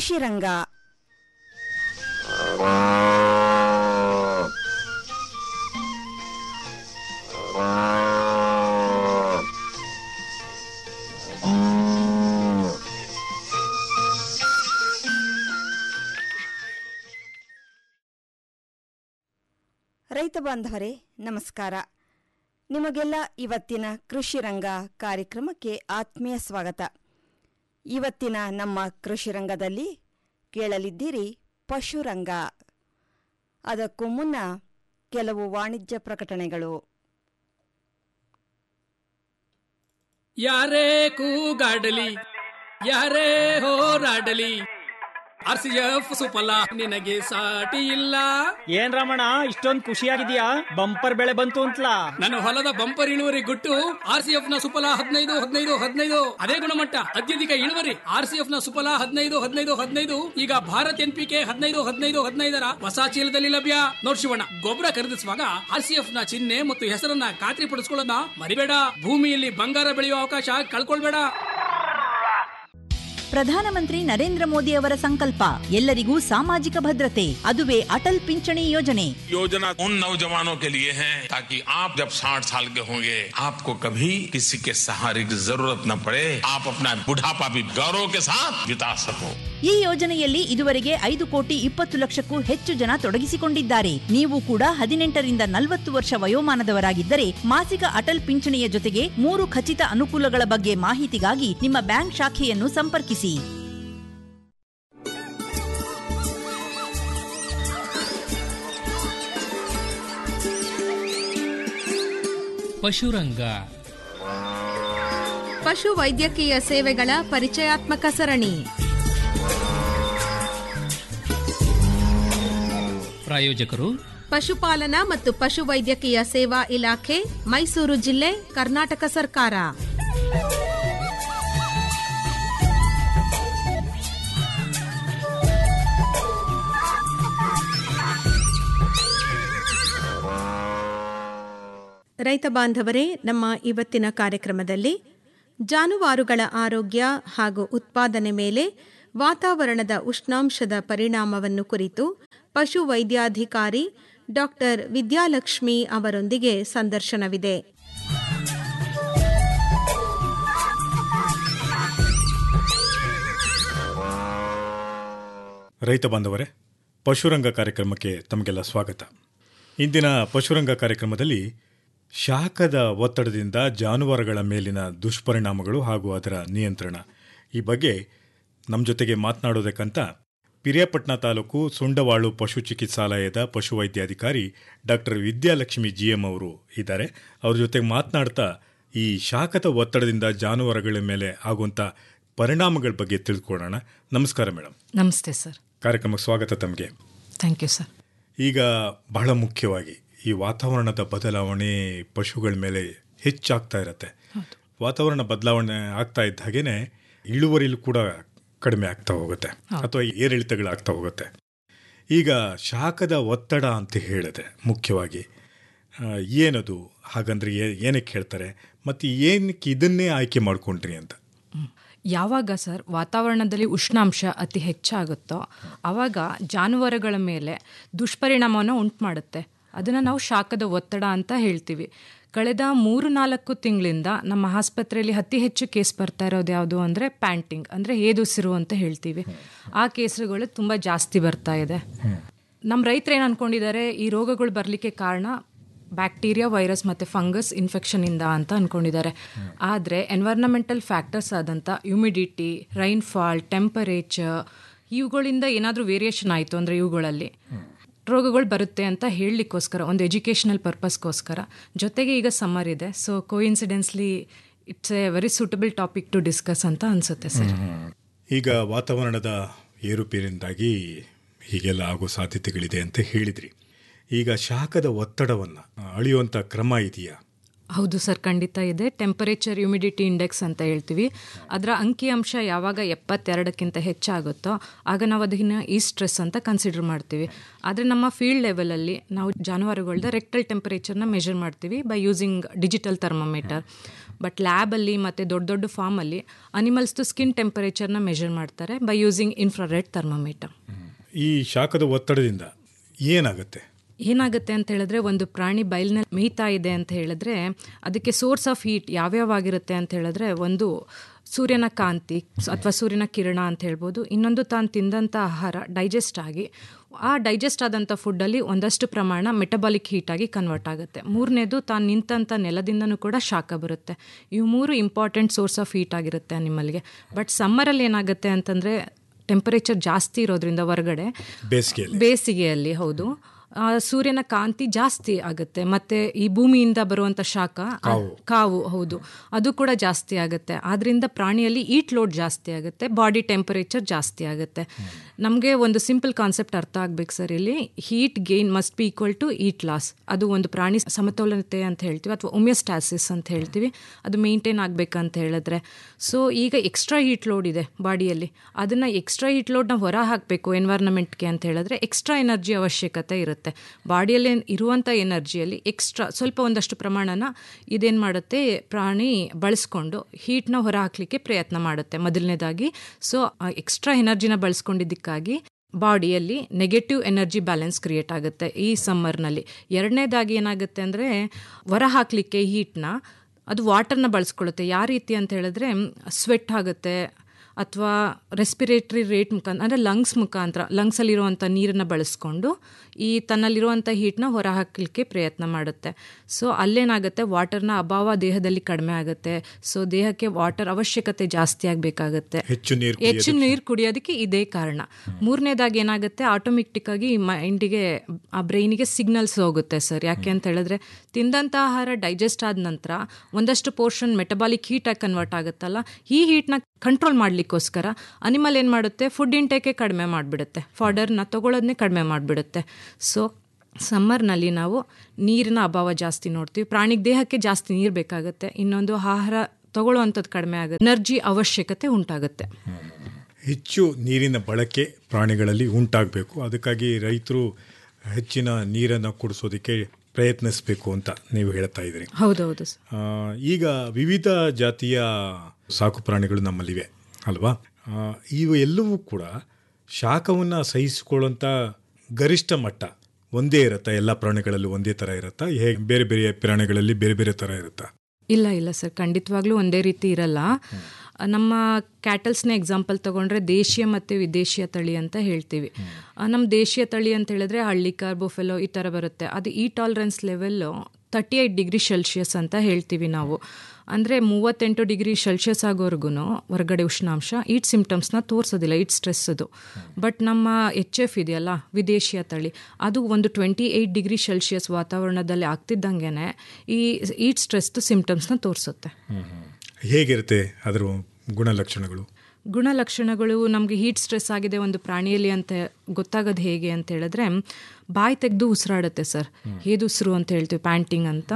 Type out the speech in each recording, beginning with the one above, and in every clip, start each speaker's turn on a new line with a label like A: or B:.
A: ಕೃಷಿ ರಂಗ ರೈತ ಬಾಂಧವರೇ ನಮಸ್ಕಾರ ನಿಮಗೆಲ್ಲ ಇವತ್ತಿನ ಕೃಷಿ ರಂಗ ಕಾರ್ಯಕ್ರಮಕ್ಕೆ ಆತ್ಮೀಯ ಸ್ವಾಗತ ಇವತ್ತಿನ ನಮ್ಮ ಕೃಷಿ ರಂಗದಲ್ಲಿ ಕೇಳಲಿದ್ದೀರಿ ಪಶುರಂಗ ಅದಕ್ಕೂ ಮುನ್ನ ಕೆಲವು ವಾಣಿಜ್ಯ ಪ್ರಕಟಣೆಗಳು
B: ಯಾರೇ ಕೂಗಾಡಲಿ ಯಾರೇ ಹೋರಾಡಲಿ ಆರ್ ಸಿ ಎಫ್ ಸುಫಲ ನಿನಗೆ ಸಾಟಿ ಇಲ್ಲ
C: ಏನ್ ರಮಣ ಇಷ್ಟೊಂದ್ ಖುಷಿಯಾಗಿದ್ಯಾ ಬಂಪರ್ ಬೆಳೆ ಬಂತು ಅಂತಲಾ
B: ನನ್ನ ಹೊಲದ ಬಂಪರ್ ಇಳುವರಿ ಗುಟ್ಟು ಆರ್ ಸಿ ಎಫ್ ನ ಸುಫಲ ಹದಿನೈದು ಹದಿನೈದು ಹದಿನೈದು ಅದೇ ಗುಣಮಟ್ಟ ಅತ್ಯಧಿಕ ಇಳುವರಿ ಆರ್ ಸಿ ಎಫ್ ನ ಸುಫಲ ಹದಿನೈದು ಹದಿನೈದು ಹದಿನೈದು ಈಗ ಭಾರತ್ ಎನ್ ಪಿ ಕೆ ಹದಿನೈದು ಹದಿನೈದು ಹದಿನೈದರ ಹೊಸ ಚೀಲದಲ್ಲಿ ಲಭ್ಯ ನೋಡ್ ಶಿವಣ್ಣ ಗೊಬ್ಬರ ಖರೀದಿಸುವಾಗ ಆರ್ ಸಿ ಎಫ್ ನ ಚಿಹ್ನೆ ಮತ್ತು ಹೆಸರನ್ನ ಖಾತ್ರಿ ಪಡಿಸ್ಕೊಳ್ಳೋದನ್ನ ಮರಿಬೇಡ ಭೂಮಿಯಲ್ಲಿ ಬಂಗಾರ ಬೆಳೆಯುವ ಅವಕಾಶ ಕಳ್ಕೊಳ್ಬೇಡ
D: ಪ್ರಧಾನಮಂತ್ರಿ ನರೇಂದ್ರ ಮೋದಿ ಅವರ ಸಂಕಲ್ಪ ಎಲ್ಲರಿಗೂ ಸಾಮಾಜಿಕ ಭದ್ರತೆ ಅದುವೇ ಅಟಲ್ ಪಿಂಚಣಿ ಯೋಜನೆ
E: योजना उन नौजवानों के लिए है ताकि आप जब 60 साल के होंगे आपको कभी किसी के सहारे की जरूरत न पड़े आप अपना बुढ़ापा भी गौरव के साथ बिता सको
D: ಈ ಯೋಜನೆಯಲ್ಲಿ ಇದುವರೆಗೆ ಐದು ಕೋಟಿ ಇಪ್ಪತ್ತು ಲಕ್ಷಕ್ಕೂ ಹೆಚ್ಚು ಜನ ತೊಡಗಿಸಿಕೊಂಡಿದ್ದಾರೆ ನೀವು ಕೂಡ ಹದಿನೆಂಟರಿಂದ ನಲವತ್ತು ವರ್ಷ ವಯೋಮಾನದವರಾಗಿದ್ದರೆ ಮಾಸಿಕ ಅಟಲ್ ಪಿಂಚಣಿಯ ಜೊತೆಗೆ ಮೂರು ಖಚಿತ ಅನುಕೂಲಗಳ ಬಗ್ಗೆ ಮಾಹಿತಿಗಾಗಿ ನಿಮ್ಮ ಬ್ಯಾಂಕ್ ಶಾಖೆಯನ್ನು ಸಂಪರ್ಕಿಸಿ
B: ಪಶುರಂಗ
F: ಪಶು ವೈದ್ಯಕೀಯ ಸೇವೆಗಳ ಪರಿಚಯಾತ್ಮಕ ಸರಣಿ
B: ಪ್ರಾಯೋಜಕರು
F: ಪಶುಪಾಲನಾ ಮತ್ತು ಪಶು ವೈದ್ಯಕೀಯ ಸೇವಾ ಇಲಾಖೆ ಮೈಸೂರು ಜಿಲ್ಲೆ ಕರ್ನಾಟಕ ಸರ್ಕಾರ ರೈತ ಬಾಂಧವರೇ ನಮ್ಮ ಇವತ್ತಿನ ಕಾರ್ಯಕ್ರಮದಲ್ಲಿ ಜಾನುವಾರುಗಳ ಆರೋಗ್ಯ ಹಾಗೂ ಉತ್ಪಾದನೆ ಮೇಲೆ ವಾತಾವರಣದ ಉಷ್ಣಾಂಶದ ಪರಿಣಾಮವನ್ನು ಕುರಿತು ಪಶು ವೈದ್ಯಾಧಿಕಾರಿ ಡಾಕ್ಟರ್ ವಿದ್ಯಾಲಕ್ಷ್ಮಿ ಅವರೊಂದಿಗೆ ಸಂದರ್ಶನವಿದೆ
G: ರೈತ ಬಾಂಧವರೇ ಪಶುರಂಗ ಕಾರ್ಯಕ್ರಮಕ್ಕೆ ತಮಗೆಲ್ಲ ಸ್ವಾಗತ ಇಂದಿನ ಪಶುರಂಗ ಕಾರ್ಯಕ್ರಮದಲ್ಲಿ ಶಾಖದ ಒತ್ತಡದಿಂದ ಜಾನುವಾರುಗಳ ಮೇಲಿನ ದುಷ್ಪರಿಣಾಮಗಳು ಹಾಗೂ ಅದರ ನಿಯಂತ್ರಣ ಈ ಬಗ್ಗೆ ನಮ್ಮ ಜೊತೆಗೆ ಮಾತನಾಡೋದಕ್ಕಂತ ಪಿರಿಯಾಪಟ್ಟಣ ತಾಲೂಕು ಸುಂಡವಾಳು ಪಶು ಚಿಕಿತ್ಸಾಲಯದ ಪಶುವೈದ್ಯಾಧಿಕಾರಿ ಡಾಕ್ಟರ್ ವಿದ್ಯಾಲಕ್ಷ್ಮಿ ಜಿ ಎಂ ಅವರು ಇದ್ದಾರೆ ಅವ್ರ ಜೊತೆಗೆ ಮಾತನಾಡ್ತಾ ಈ ಶಾಖದ ಒತ್ತಡದಿಂದ ಜಾನುವಾರುಗಳ ಮೇಲೆ ಆಗುವಂಥ ಪರಿಣಾಮಗಳ ಬಗ್ಗೆ ತಿಳ್ಕೊಳ್ಳೋಣ ನಮಸ್ಕಾರ ಮೇಡಮ್
H: ನಮಸ್ತೆ ಸರ್
G: ಕಾರ್ಯಕ್ರಮಕ್ಕೆ ಸ್ವಾಗತ ತಮಗೆ
H: ಥ್ಯಾಂಕ್ ಯು ಸರ್
G: ಈಗ ಬಹಳ ಮುಖ್ಯವಾಗಿ ಈ ವಾತಾವರಣದ ಬದಲಾವಣೆ ಪಶುಗಳ ಮೇಲೆ ಹೆಚ್ಚಾಗ್ತಾ ಇರತ್ತೆ ವಾತಾವರಣ ಬದಲಾವಣೆ ಆಗ್ತಾ ಇದ್ದ ಹಾಗೇನೆ ಇಳುವರಿಲೂ ಕೂಡ ಕಡಿಮೆ ಆಗ್ತಾ ಹೋಗುತ್ತೆ ಅಥವಾ ಏರಿಳಿತಗಳಾಗ್ತಾ ಹೋಗುತ್ತೆ ಈಗ ಶಾಖದ ಒತ್ತಡ ಅಂತ ಹೇಳಿದೆ ಮುಖ್ಯವಾಗಿ ಆ, ಏನದು ಹಾಗಂದ್ರೆ ಏ- ಏನಕ್ಕೆ ಹೇಳ್ತಾರೆ ಮತ್ತು ಏನಕ್ಕೆ ಇದನ್ನೇ ಆಯ್ಕೆ ಮಾಡ್ಕೊಂಡ್ರಿ ಅಂತ
H: ಯಾವಾಗ ಸರ್ ವಾತಾವರಣದಲ್ಲಿ ಉಷ್ಣಾಂಶ ಅತಿ ಹೆಚ್ಚಾಗುತ್ತೋ ಆವಾಗ ಜಾನುವಾರುಗಳ ಮೇಲೆ ದುಷ್ಪರಿಣಾಮವನ್ನು ಉಂಟು ಮಾಡುತ್ತೆ ಅದನ್ನು ನಾವು ಶಾಖದ ಒತ್ತಡ ಅಂತ ಹೇಳ್ತೀವಿ ಕಳೆದ ಮೂರು ನಾಲ್ಕು ತಿಂಗಳಿಂದ ನಮ್ಮ ಆಸ್ಪತ್ರೆಯಲ್ಲಿ ಅತಿ ಹೆಚ್ಚು ಕೇಸ್ ಬರ್ತಾ ಇರೋದು ಯಾವುದು ಅಂದರೆ ಪ್ಯಾಂಟಿಂಗ್ ಅಂದರೆ ಏದುಸಿರು ಅಂತ ಹೇಳ್ತೀವಿ ಆ ಕೇಸುಗಳು ತುಂಬ ಜಾಸ್ತಿ ಬರ್ತಾ ಇದೆ ನಮ್ಮ ರೈತರು ಏನು ಅನ್ಕೊಂಡಿದ್ದಾರೆ ಈ ರೋಗಗಳು ಬರಲಿಕ್ಕೆ ಕಾರಣ ಬ್ಯಾಕ್ಟೀರಿಯಾ ವೈರಸ್ ಮತ್ತು ಫಂಗಸ್ ಇನ್ಫೆಕ್ಷನಿಂದ ಅಂತ ಅಂದ್ಕೊಂಡಿದ್ದಾರೆ ಆದರೆ ಎನ್ವೈರ್ನಮೆಂಟಲ್ ಫ್ಯಾಕ್ಟರ್ಸ್ ಆದಂಥ ಹ್ಯುಮಿಡಿಟಿ ರೈನ್ಫಾಲ್ ಟೆಂಪರೇಚರ್ ಇವುಗಳಿಂದ ಏನಾದರೂ ವೇರಿಯೇಷನ್ ಆಯಿತು ಅಂದರೆ ಇವುಗಳಲ್ಲಿ ರೋಗಗಳು ಬರುತ್ತೆ ಅಂತ ಹೇಳಲಿಕ್ಕೋಸ್ಕರ ಒಂದು ಎಜುಕೇಷನಲ್ ಪರ್ಪಸ್ಗೋಸ್ಕರ ಜೊತೆಗೆ ಈಗ ಸಮ್ಮರ್ ಇದೆ so coincidentally it's a very suitable topic to discuss ಅಂತ ಅನಿಸುತ್ತೆ ಸರ್
G: ಈಗ ವಾತಾವರಣದ ಏರುಪೇರಿಂದಾಗಿ ಹೀಗೆಲ್ಲ ಆಗೋ ಸಾಧ್ಯತೆಗಳಿದೆ ಅಂತ ಹೇಳಿದ್ರಿ ಈಗ ಶಾಖದ ಒತ್ತಡವನ್ನು ಅಳೆಯುವಂಥ ಕ್ರಮ ಇದೆಯಾ
H: ಹೌದು ಸರ್ ಖಂಡಿತ ಇದೆ ಟೆಂಪರೇಚರ್ ಹ್ಯುಮಿಡಿಟಿ ಇಂಡೆಕ್ಸ್ ಅಂತ ಹೇಳ್ತೀವಿ ಅದರ ಅಂಕಿಅಂಶ ಯಾವಾಗ ಎಪ್ಪತ್ತೆರಡಕ್ಕಿಂತ ಹೆಚ್ಚಾಗುತ್ತೋ ಆಗ ನಾವು ಅದನ್ನ ಈ ಸ್ಟ್ರೆಸ್ ಅಂತ ಕನ್ಸಿಡರ್ ಮಾಡ್ತೀವಿ ಆದರೆ ನಮ್ಮ ಫೀಲ್ಡ್ ಲೆವೆಲಲ್ಲಿ ನಾವು ಜಾನುವಾರುಗಳದ ರೆಕ್ಟಲ್ ಟೆಂಪರೇಚರ್ನ ಮೆಷರ್ ಮಾಡ್ತೀವಿ by using digital thermometer but ಲ್ಯಾಬಲ್ಲಿ ಮತ್ತು ದೊಡ್ಡ ದೊಡ್ಡ ಫಾರ್ಮಲ್ಲಿ ಅನಿಮಲ್ಸ್ದು ಸ್ಕಿನ್ ಟೆಂಪರೇಚರ್ನ ಮೆಷರ್ ಮಾಡ್ತಾರೆ ಬೈ ಯೂಸಿಂಗ್ ಇನ್ಫ್ರಾರೆಡ್ ಥರ್ಮೋಮೀಟರ್
G: ಈ ಶಾಖದ ಒತ್ತಡದಿಂದ ಏನಾಗುತ್ತೆ
H: ಏನಾಗುತ್ತೆ ಅಂತ ಹೇಳಿದ್ರೆ ಒಂದು ಪ್ರಾಣಿ ಬಯಲಿನಲ್ಲಿ ಮೇಯ್ತಾ ಇದೆ ಅಂತ ಹೇಳಿದ್ರೆ ಅದಕ್ಕೆ ಸೋರ್ಸ್ ಆಫ್ ಹೀಟ್ ಯಾವ್ಯಾವಾಗಿರುತ್ತೆ ಅಂತ ಹೇಳಿದ್ರೆ ಒಂದು ಸೂರ್ಯನ ಕಾಂತಿ ಅಥವಾ ಸೂರ್ಯನ ಕಿರಣ ಅಂತ ಹೇಳ್ಬೋದು ಇನ್ನೊಂದು ತಾನು ತಿಂದಂಥ ಆಹಾರ ಡೈಜೆಸ್ಟ್ ಆಗಿ ಆ ಡೈಜೆಸ್ಟ್ ಆದಂಥ ಫುಡ್ಡಲ್ಲಿ ಒಂದಷ್ಟು ಪ್ರಮಾಣ ಮೆಟಬಾಲಿಕ್ ಹೀಟಾಗಿ ಕನ್ವರ್ಟ್ ಆಗುತ್ತೆ ಮೂರನೇದು ತಾನು ನಿಂತಂಥ ನೆಲದಿಂದನೂ ಕೂಡ ಶಾಖ ಬರುತ್ತೆ ಇವು ಮೂರು ಇಂಪಾರ್ಟೆಂಟ್ ಸೋರ್ಸ್ ಆಫ್ ಹೀಟ್ ಆಗಿರುತ್ತೆ ಅನಿಮಲ್ಗೆ ಬಟ್ ಸಮ್ಮರಲ್ಲಿ ಏನಾಗುತ್ತೆ ಅಂತಂದರೆ ಟೆಂಪರೇಚರ್ ಜಾಸ್ತಿ ಇರೋದ್ರಿಂದ ಹೊರಗಡೆ
G: ಬೇಸಿಗೆಯಲ್ಲಿ
H: ಬೇಸಿಗೆಯಲ್ಲಿ ಹೌದು ಆ, ಸೂರ್ಯನ ಕಾಂತಿ ಜಾಸ್ತಿ ಆಗುತ್ತೆ ಮತ್ತೆ ಈ ಭೂಮಿಯಿಂದ ಬರುವಂತ ಶಾಖ ಆ, ಕಾವು ಹೌದು ಅದು ಕೂಡ ಜಾಸ್ತಿ ಆಗುತ್ತೆ ಆದ್ರಿಂದ ಪ್ರಾಣಿಯಲ್ಲಿ ಈಟ್ ಲೋಡ್ ಜಾಸ್ತಿ ಆಗುತ್ತೆ ಬಾಡಿ ಟೆಂಪರೇಚರ್ ಜಾಸ್ತಿ ಆಗುತ್ತೆ ನಮಗೆ ಒಂದು ಸಿಂಪಲ್ ಕಾನ್ಸೆಪ್ಟ್ ಅರ್ಥ ಆಗ್ಬೇಕು ಸರ್ ಇಲ್ಲಿ heat gain must be equal to heat loss ಅದು ಒಂದು ಪ್ರಾಣಿ ಸಮತೋಲನತೆ ಅಂತ ಹೇಳ್ತೀವಿ ಅಥವಾ ಒಮಿಯೋಸ್ಟಾಸಿಸ್ ಅಂತ ಹೇಳ್ತೀವಿ ಅದು ಮೇಂಟೈನ್ ಆಗಬೇಕಂತ ಹೇಳಿದ್ರೆ ಸೊ ಈಗ ಎಕ್ಸ್ಟ್ರಾ ಹೀಟ್ ಲೋಡ್ ಇದೆ ಬಾಡಿಯಲ್ಲಿ ಅದನ್ನು ಎಕ್ಸ್ಟ್ರಾ ಹೀಟ್ ಲೋಡ್ನ ಹೊರ ಹಾಕಬೇಕು ಎನ್ವೈರ್ನಮೆಂಟ್ಗೆ ಅಂತ ಹೇಳಿದ್ರೆ ಎಕ್ಸ್ಟ್ರಾ ಎನರ್ಜಿ ಅವಶ್ಯಕತೆ ಇರುತ್ತೆ ಬಾಡಿಯಲ್ಲಿ ಇರುವಂಥ ಎನರ್ಜಿಯಲ್ಲಿ ಎಕ್ಸ್ಟ್ರಾ ಸ್ವಲ್ಪ ಒಂದಷ್ಟು ಪ್ರಮಾಣನ ಇದೇನು ಮಾಡುತ್ತೆ ಪ್ರಾಣಿ ಬಳಸ್ಕೊಂಡು ಹೀಟ್ನ ಹೊರ ಹಾಕಲಿಕ್ಕೆ ಪ್ರಯತ್ನ ಮಾಡುತ್ತೆ ಮೊದಲನೇದಾಗಿ ಸೊ ಎಕ್ಸ್ಟ್ರಾ ಎನರ್ಜಿನ ಬಳಸ್ಕೊಂಡಿದ್ದಕ್ಕಾಗಿ ಬಾಡಿಯಲ್ಲಿ ನೆಗೆಟಿವ್ ಎನರ್ಜಿ ಬ್ಯಾಲೆನ್ಸ್ ಕ್ರಿಯೇಟ್ ಆಗುತ್ತೆ ಈ ಸಮ್ಮರ್ನಲ್ಲಿ ಎರಡನೇದಾಗಿ ಏನಾಗುತ್ತೆ ಅಂದರೆ ಹೊರ ಹಾಕಲಿಕ್ಕೆ ಹೀಟ್ನ ಅದು ವಾಟರ್ನ ಬಳಸ್ಕೊಳ್ಳುತ್ತೆ ಯಾವ ರೀತಿ ಅಂತ ಹೇಳಿದ್ರೆ ಸ್ವೆಟ್ ಆಗುತ್ತೆ ಅಥವಾ ರೆಸ್ಪಿರೇಟ್ರಿ ರೇಟ್ ಮುಖಾಂತರ ಅಂದರೆ ಲಂಗ್ಸ್ ಮುಖಾಂತರ ಲಂಗ್ಸಲ್ಲಿರುವಂಥ ನೀರನ್ನು ಬಳಸ್ಕೊಂಡು ಈ ತನ್ನಲ್ಲಿರುವಂಥ ಹೀಟ್ನ ಹೊರ ಹಾಕಲಿಕ್ಕೆ ಪ್ರಯತ್ನ ಮಾಡುತ್ತೆ ಸೊ ಅಲ್ಲೇನಾಗುತ್ತೆ ವಾಟರ್ನ ಅಭಾವ ದೇಹದಲ್ಲಿ ಕಡಿಮೆ ಆಗುತ್ತೆ ಸೊ ದೇಹಕ್ಕೆ ವಾಟರ್ ಅವಶ್ಯಕತೆ ಜಾಸ್ತಿ ಆಗಬೇಕಾಗತ್ತೆ
G: ಹೆಚ್ಚು ನೀರು
H: ಹೆಚ್ಚು ನೀರು ಕುಡಿಯೋದಕ್ಕೆ ಇದೇ ಕಾರಣ ಮೂರನೇದಾಗಿ ಏನಾಗುತ್ತೆ ಆಟೋಮೆಟಿಕ್ ಆಗಿ ಮೈಂಡಿಗೆ ಆ ಬ್ರೈನಿಗೆ ಸಿಗ್ನಲ್ಸ್ ಹೋಗುತ್ತೆ ಸರ್ ಯಾಕೆ ಅಂತ ಹೇಳಿದ್ರೆ ತಿಂದಂಥ ಆಹಾರ ಡೈಜೆಸ್ಟ್ ಆದ ನಂತರ ಒಂದಷ್ಟು ಪೋರ್ಷನ್ ಮೆಟಬಾಲಿಕ್ ಹೀಟಾಗಿ ಕನ್ವರ್ಟ್ ಆಗುತ್ತಲ್ಲ ಈ ಹೀಟ್ನ ಕಂಟ್ರೋಲ್ ಮಾಡಲಿಕ್ಕೋಸ್ಕರ ಅನಿಮಲ್ ಏನು ಮಾಡುತ್ತೆ ಫುಡ್ ಇಂಟೇಕೆ ಕಡಿಮೆ ಮಾಡಿಬಿಡುತ್ತೆ ಫಾಡರ್ನ ತಗೊಳ್ಳೋದನ್ನೇ ಕಡಿಮೆ ಮಾಡಿಬಿಡುತ್ತೆ ಸೊ ಸಮ್ಮರ್ನಲ್ಲಿ ನಾವು ನೀರಿನ ಅಭಾವ ಜಾಸ್ತಿ ನೋಡ್ತೀವಿ ಪ್ರಾಣಿಗೆ ದೇಹಕ್ಕೆ ಜಾಸ್ತಿ ನೀರು ಬೇಕಾಗುತ್ತೆ ಇನ್ನೊಂದು ಆಹಾರ ತಗೊಳ್ಳುವಂಥದ್ದು ಕಡಿಮೆ ಆಗುತ್ತೆ ಎನರ್ಜಿ ಅವಶ್ಯಕತೆ ಉಂಟಾಗುತ್ತೆ
G: ಹೆಚ್ಚು ನೀರಿನ ಬಳಕೆ ಪ್ರಾಣಿಗಳಲ್ಲಿ ಉಂಟಾಗಬೇಕು ಅದಕ್ಕಾಗಿ ರೈತರು ಹೆಚ್ಚಿನ ನೀರನ್ನು ಕುಡಿಸೋದಕ್ಕೆ ಪ್ರಯತ್ನಿಸಬೇಕು ಅಂತ ನೀವು ಹೇಳ್ತಾ ಇದ್ದೀರಿ
H: ಹೌದೌದು ಸರ್
G: ಆ, ಈಗ ವಿವಿಧ ಜಾತಿಯ ಸಾಕು ಪ್ರಾಣಿಗಳು ನಮ್ಮಲ್ಲಿವೆ ಅಲ್ವಾ ಆ, ಇವು ಎಲ್ಲವೂ ಕೂಡ ಶಾಖವನ್ನು ಸಹಿಸಿಕೊಳ್ಳುವಂಥ ಗರಿಷ್ಠ ಮಟ್ಟ ಒಂದೇ ಇರುತ್ತಾ ಎಲ್ಲ ಪ್ರಾಣಿಗಳಲ್ಲಿ ಒಂದೇ ಥರ ಇರುತ್ತಾ ಹೇಗೆ ಬೇರೆ ಬೇರೆ ಪ್ರಾಣಿಗಳಲ್ಲಿ ಬೇರೆ ಬೇರೆ ಥರ ಇರುತ್ತಾ
H: ಇಲ್ಲ ಇಲ್ಲ ಸರ್ ಖಂಡಿತವಾಗ್ಲೂ ಒಂದೇ ರೀತಿ ಇರಲ್ಲ ನಮ್ಮ ಕ್ಯಾಟಲ್ಸ್ನ ಎಕ್ಸಾಂಪಲ್ ತಗೊಂಡ್ರೆ ದೇಶೀಯ ಮತ್ತು ವಿದೇಶಿಯ ತಳಿ ಅಂತ ಹೇಳ್ತೀವಿ ಆ, ನಮ್ಮ ದೇಶೀಯ ತಳಿ ಅಂತ ಹೇಳಿದ್ರೆ ಹಳ್ಳಿಕಾರ್ ಬೊಫೆಲೋ ಈ ಥರ ಬರುತ್ತೆ ಅದು ಈ tolerance level thirty eight degree Celsius ಅಂತ ಹೇಳ್ತೀವಿ ನಾವು ಅಂದರೆ ಮೂವತ್ತೆಂಟು ಡಿಗ್ರಿ ಸೆಲ್ಸಿಯಸ್ ಆಗೋರ್ಗು ಹೊರಗಡೆ ಉಷ್ಣಾಂಶ ಈಟ್ ಸಿಮ್ಟಮ್ಸ್ನ ತೋರಿಸೋದಿಲ್ಲ ಈಟ್ ಸ್ಟ್ರೆಸ್ ಅದು ಬಟ್ ನಮ್ಮ ಎಚ್ ಎಫ್ ಇದೆಯಲ್ಲ ವಿದೇಶಿಯ ತಳಿ ಅದು ಒಂದು ಟ್ವೆಂಟಿ ಏಯ್ಟ್ ಡಿಗ್ರಿ ಸೆಲ್ಸಿಯಸ್ ವಾತಾವರಣದಲ್ಲಿ ಆಗ್ತಿದ್ದಂಗೆ ಈ ಈಟ್ ಸ್ಟ್ರೆಸ್ದು ಸಿಮ್ಟಮ್ಸ್ನ ತೋರಿಸುತ್ತೆ
G: ಹೇಗಿರುತ್ತೆ ಅದರ ಗುಣಲಕ್ಷಣಗಳು
H: ಗುಣಲಕ್ಷಣಗಳು ನಮಗೆ ಹೀಟ್ ಸ್ಟ್ರೆಸ್ ಆಗಿದೆ ಒಂದು ಪ್ರಾಣಿಯಲ್ಲಿ ಅಂತ ಗೊತ್ತಾಗೋದು ಹೇಗೆ ಅಂತ ಹೇಳಿದ್ರೆ ಬಾಯಿ ತೆಗೆದು ಉಸಿರಾಡುತ್ತೆ ಸರ್ ಹೇದು ಉಸಿರು ಅಂತ ಹೇಳ್ತೀವಿ ಪ್ಯಾಂಟಿಂಗ್ ಅಂತ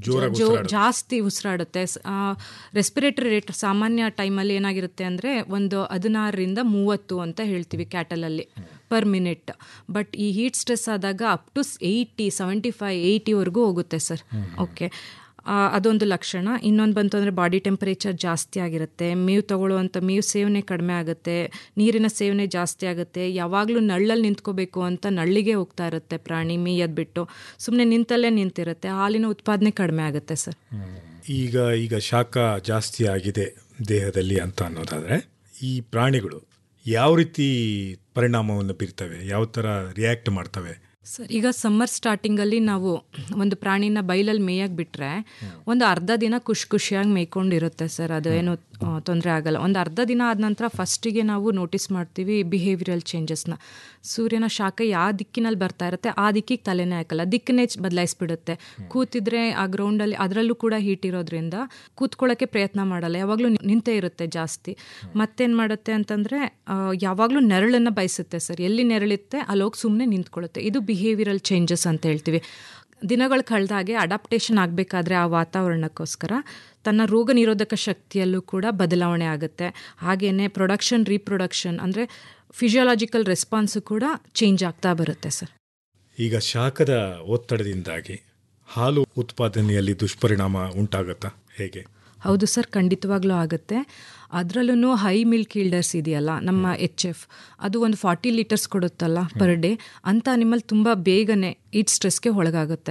H: ಜೋ ಜಾಸ್ತಿ ಉಸಿರಾಡುತ್ತೆ ರೆಸ್ಪಿರೇಟರಿ ರೇಟ್ ಸಾಮಾನ್ಯ ಟೈಮಲ್ಲಿ ಏನಾಗಿರುತ್ತೆ ಅಂದರೆ ಒಂದು ಹದಿನಾರರಿಂದ ಮೂವತ್ತು ಅಂತ ಹೇಳ್ತೀವಿ ಕ್ಯಾಟಲಲ್ಲಿ ಪರ್ ಮಿನಿಟ್ ಬಟ್ ಈ ಹೀಟ್ ಸ್ಟ್ರೆಸ್ ಆದಾಗ up to eighty seventy five ಏಯ್ಟಿವರೆಗೂ ಹೋಗುತ್ತೆ ಸರ್ ಓಕೆ ಆ, ಅದೊಂದು ಲಕ್ಷಣ ಇನ್ನೊಂದು ಬಂತು ಅಂದರೆ ಬಾಡಿ ಟೆಂಪರೇಚರ್ ಜಾಸ್ತಿ ಆಗಿರುತ್ತೆ ಮೇವು ತಗೊಳ್ಳುವಂಥ ಮೇವು ಸೇವನೆ ಕಡಿಮೆ ಆಗುತ್ತೆ ನೀರಿನ ಸೇವನೆ ಜಾಸ್ತಿ ಆಗುತ್ತೆ ಯಾವಾಗಲೂ ನಳ್ಳಲ್ಲಿ ನಿಂತ್ಕೋಬೇಕು ಅಂತ ನಳ್ಳಿಗೆ ಹೋಗ್ತಾ ಇರುತ್ತೆ ಪ್ರಾಣಿ ಮೇಯೋದು ಬಿಟ್ಟು ಸುಮ್ಮನೆ ನಿಂತಲ್ಲೇ ನಿಂತಿರುತ್ತೆ ಹಾಲಿನ ಉತ್ಪಾದನೆ ಕಡಿಮೆ ಆಗುತ್ತೆ ಸರ್
G: ಈಗ ಈಗ ಶಾಖ ಜಾಸ್ತಿ ಆಗಿದೆ ದೇಹದಲ್ಲಿ ಅಂತ ಅನ್ನೋದಾದರೆ ಈ ಪ್ರಾಣಿಗಳು ಯಾವ ರೀತಿ ಪರಿಣಾಮವನ್ನು ಬೀರ್ತವೆ ಯಾವ ಥರ ರಿಯಾಕ್ಟ್ ಮಾಡ್ತವೆ
H: ಸರ್ ಈಗ ಸಮ್ಮರ್ ಸ್ಟಾರ್ಟಿಂಗಲ್ಲಿ ನಾವು ಒಂದು ಪ್ರಾಣಿನ ಬೈಲಲ್ಲಿ ಮೇಯಕ್ಕೆ ಬಿಟ್ಟರೆ ಒಂದು ಅರ್ಧ ದಿನ ಖುಷಿ ಖುಷಿಯಾಗಿ ಮೇಯ್ಕೊಂಡಿರುತ್ತೆ ಸರ್ ಅದೇನು ತೊಂದರೆ ಆಗಲ್ಲ ಒಂದು ಅರ್ಧ ದಿನ ಆದ ನಂತರ ಫಸ್ಟಿಗೆ ನಾವು ನೋಟಿಸ್ ಮಾಡ್ತೀವಿ ಬಿಹೇವಿಯರಲ್ ಚೇಂಜಸ್ನ ಸೂರ್ಯನ ಶಾಖ ಯಾವ ದಿಕ್ಕಿನಲ್ಲಿ ಬರ್ತಾ ಇರುತ್ತೆ ಆ ದಿಕ್ಕಿಗೆ ತಲೆನೇ ಹಾಕಲ್ಲ ದಿಕ್ಕನ್ನೇ ಬದಲಾಯಿಸ್ಬಿಡುತ್ತೆ ಕೂತಿದ್ರೆ ಆ ಗ್ರೌಂಡಲ್ಲಿ ಅದರಲ್ಲೂ ಕೂಡ ಹೀಟ್ ಇರೋದ್ರಿಂದ ಕೂತ್ಕೊಳ್ಳೋಕ್ಕೆ ಪ್ರಯತ್ನ ಮಾಡಲ್ಲ ಯಾವಾಗಲೂ ನಿಂತೇ ಇರುತ್ತೆ ಜಾಸ್ತಿ ಮತ್ತೇನು ಮಾಡುತ್ತೆ ಅಂತಂದರೆ ಯಾವಾಗಲೂ ನೆರಳನ್ನು ಬಯಸುತ್ತೆ ಸರ್ ಎಲ್ಲಿ ನೆರಳುತ್ತೆ ಅಲ್ಲಿ ಹೋಗಿ ಸುಮ್ಮನೆ ನಿಂತ್ಕೊಳ್ಳುತ್ತೆ ಇದು ಬಿಹೇವಿಯರಲ್ ಚೇಂಜಸ್ ಅಂತ ಹೇಳ್ತೀವಿ ದಿನಗಳು ಕಳೆದಾಗೆ ಅಡಾಪ್ಟೇಷನ್ ಆಗಬೇಕಾದ್ರೆ ಆ ವಾತಾವರಣಕ್ಕೋಸ್ಕರ ತನ್ನ ರೋಗ ನಿರೋಧಕ ಶಕ್ತಿಯಲ್ಲೂ ಕೂಡ ಬದಲಾವಣೆ ಆಗುತ್ತೆ ಹಾಗೆಯೇ ಪ್ರೊಡಕ್ಷನ್ ರೀಪ್ರೊಡಕ್ಷನ್ ಅಂದರೆ ಫಿಸಿಯಾಲಜಿಕಲ್ ರೆಸ್ಪಾನ್ಸು ಕೂಡ ಚೇಂಜ್ ಆಗ್ತಾ ಬರುತ್ತೆ ಸರ್
G: ಈಗ ಶಾಖದ ಒತ್ತಡದಿಂದಾಗಿ ಹಾಲು ಉತ್ಪಾದನೆಯಲ್ಲಿ ದುಷ್ಪರಿಣಾಮ ಉಂಟಾಗತ್ತಾ ಹೇಗೆ
H: ಹೌದು ಸರ್ ಖಂಡಿತವಾಗ್ಲೂ ಆಗುತ್ತೆ ಅದರಲ್ಲೂ ಹೈ ಮಿಲ್ಕ್ ಈಲ್ಡರ್ಸ್ ಇದೆಯಲ್ಲ ನಮ್ಮ ಎಚ್ ಎಫ್ ಅದು ಒಂದು ಫಾರ್ಟಿ ಲೀಟರ್ಸ್ ಕೊಡುತ್ತಲ್ಲ ಪರ್ ಡೇ ಅಂಥ ಅನಿಮಲ್ ತುಂಬ ಬೇಗನೆ ಈಟ್ ಸ್ಟ್ರೆಸ್ಗೆ ಒಳಗಾಗುತ್ತೆ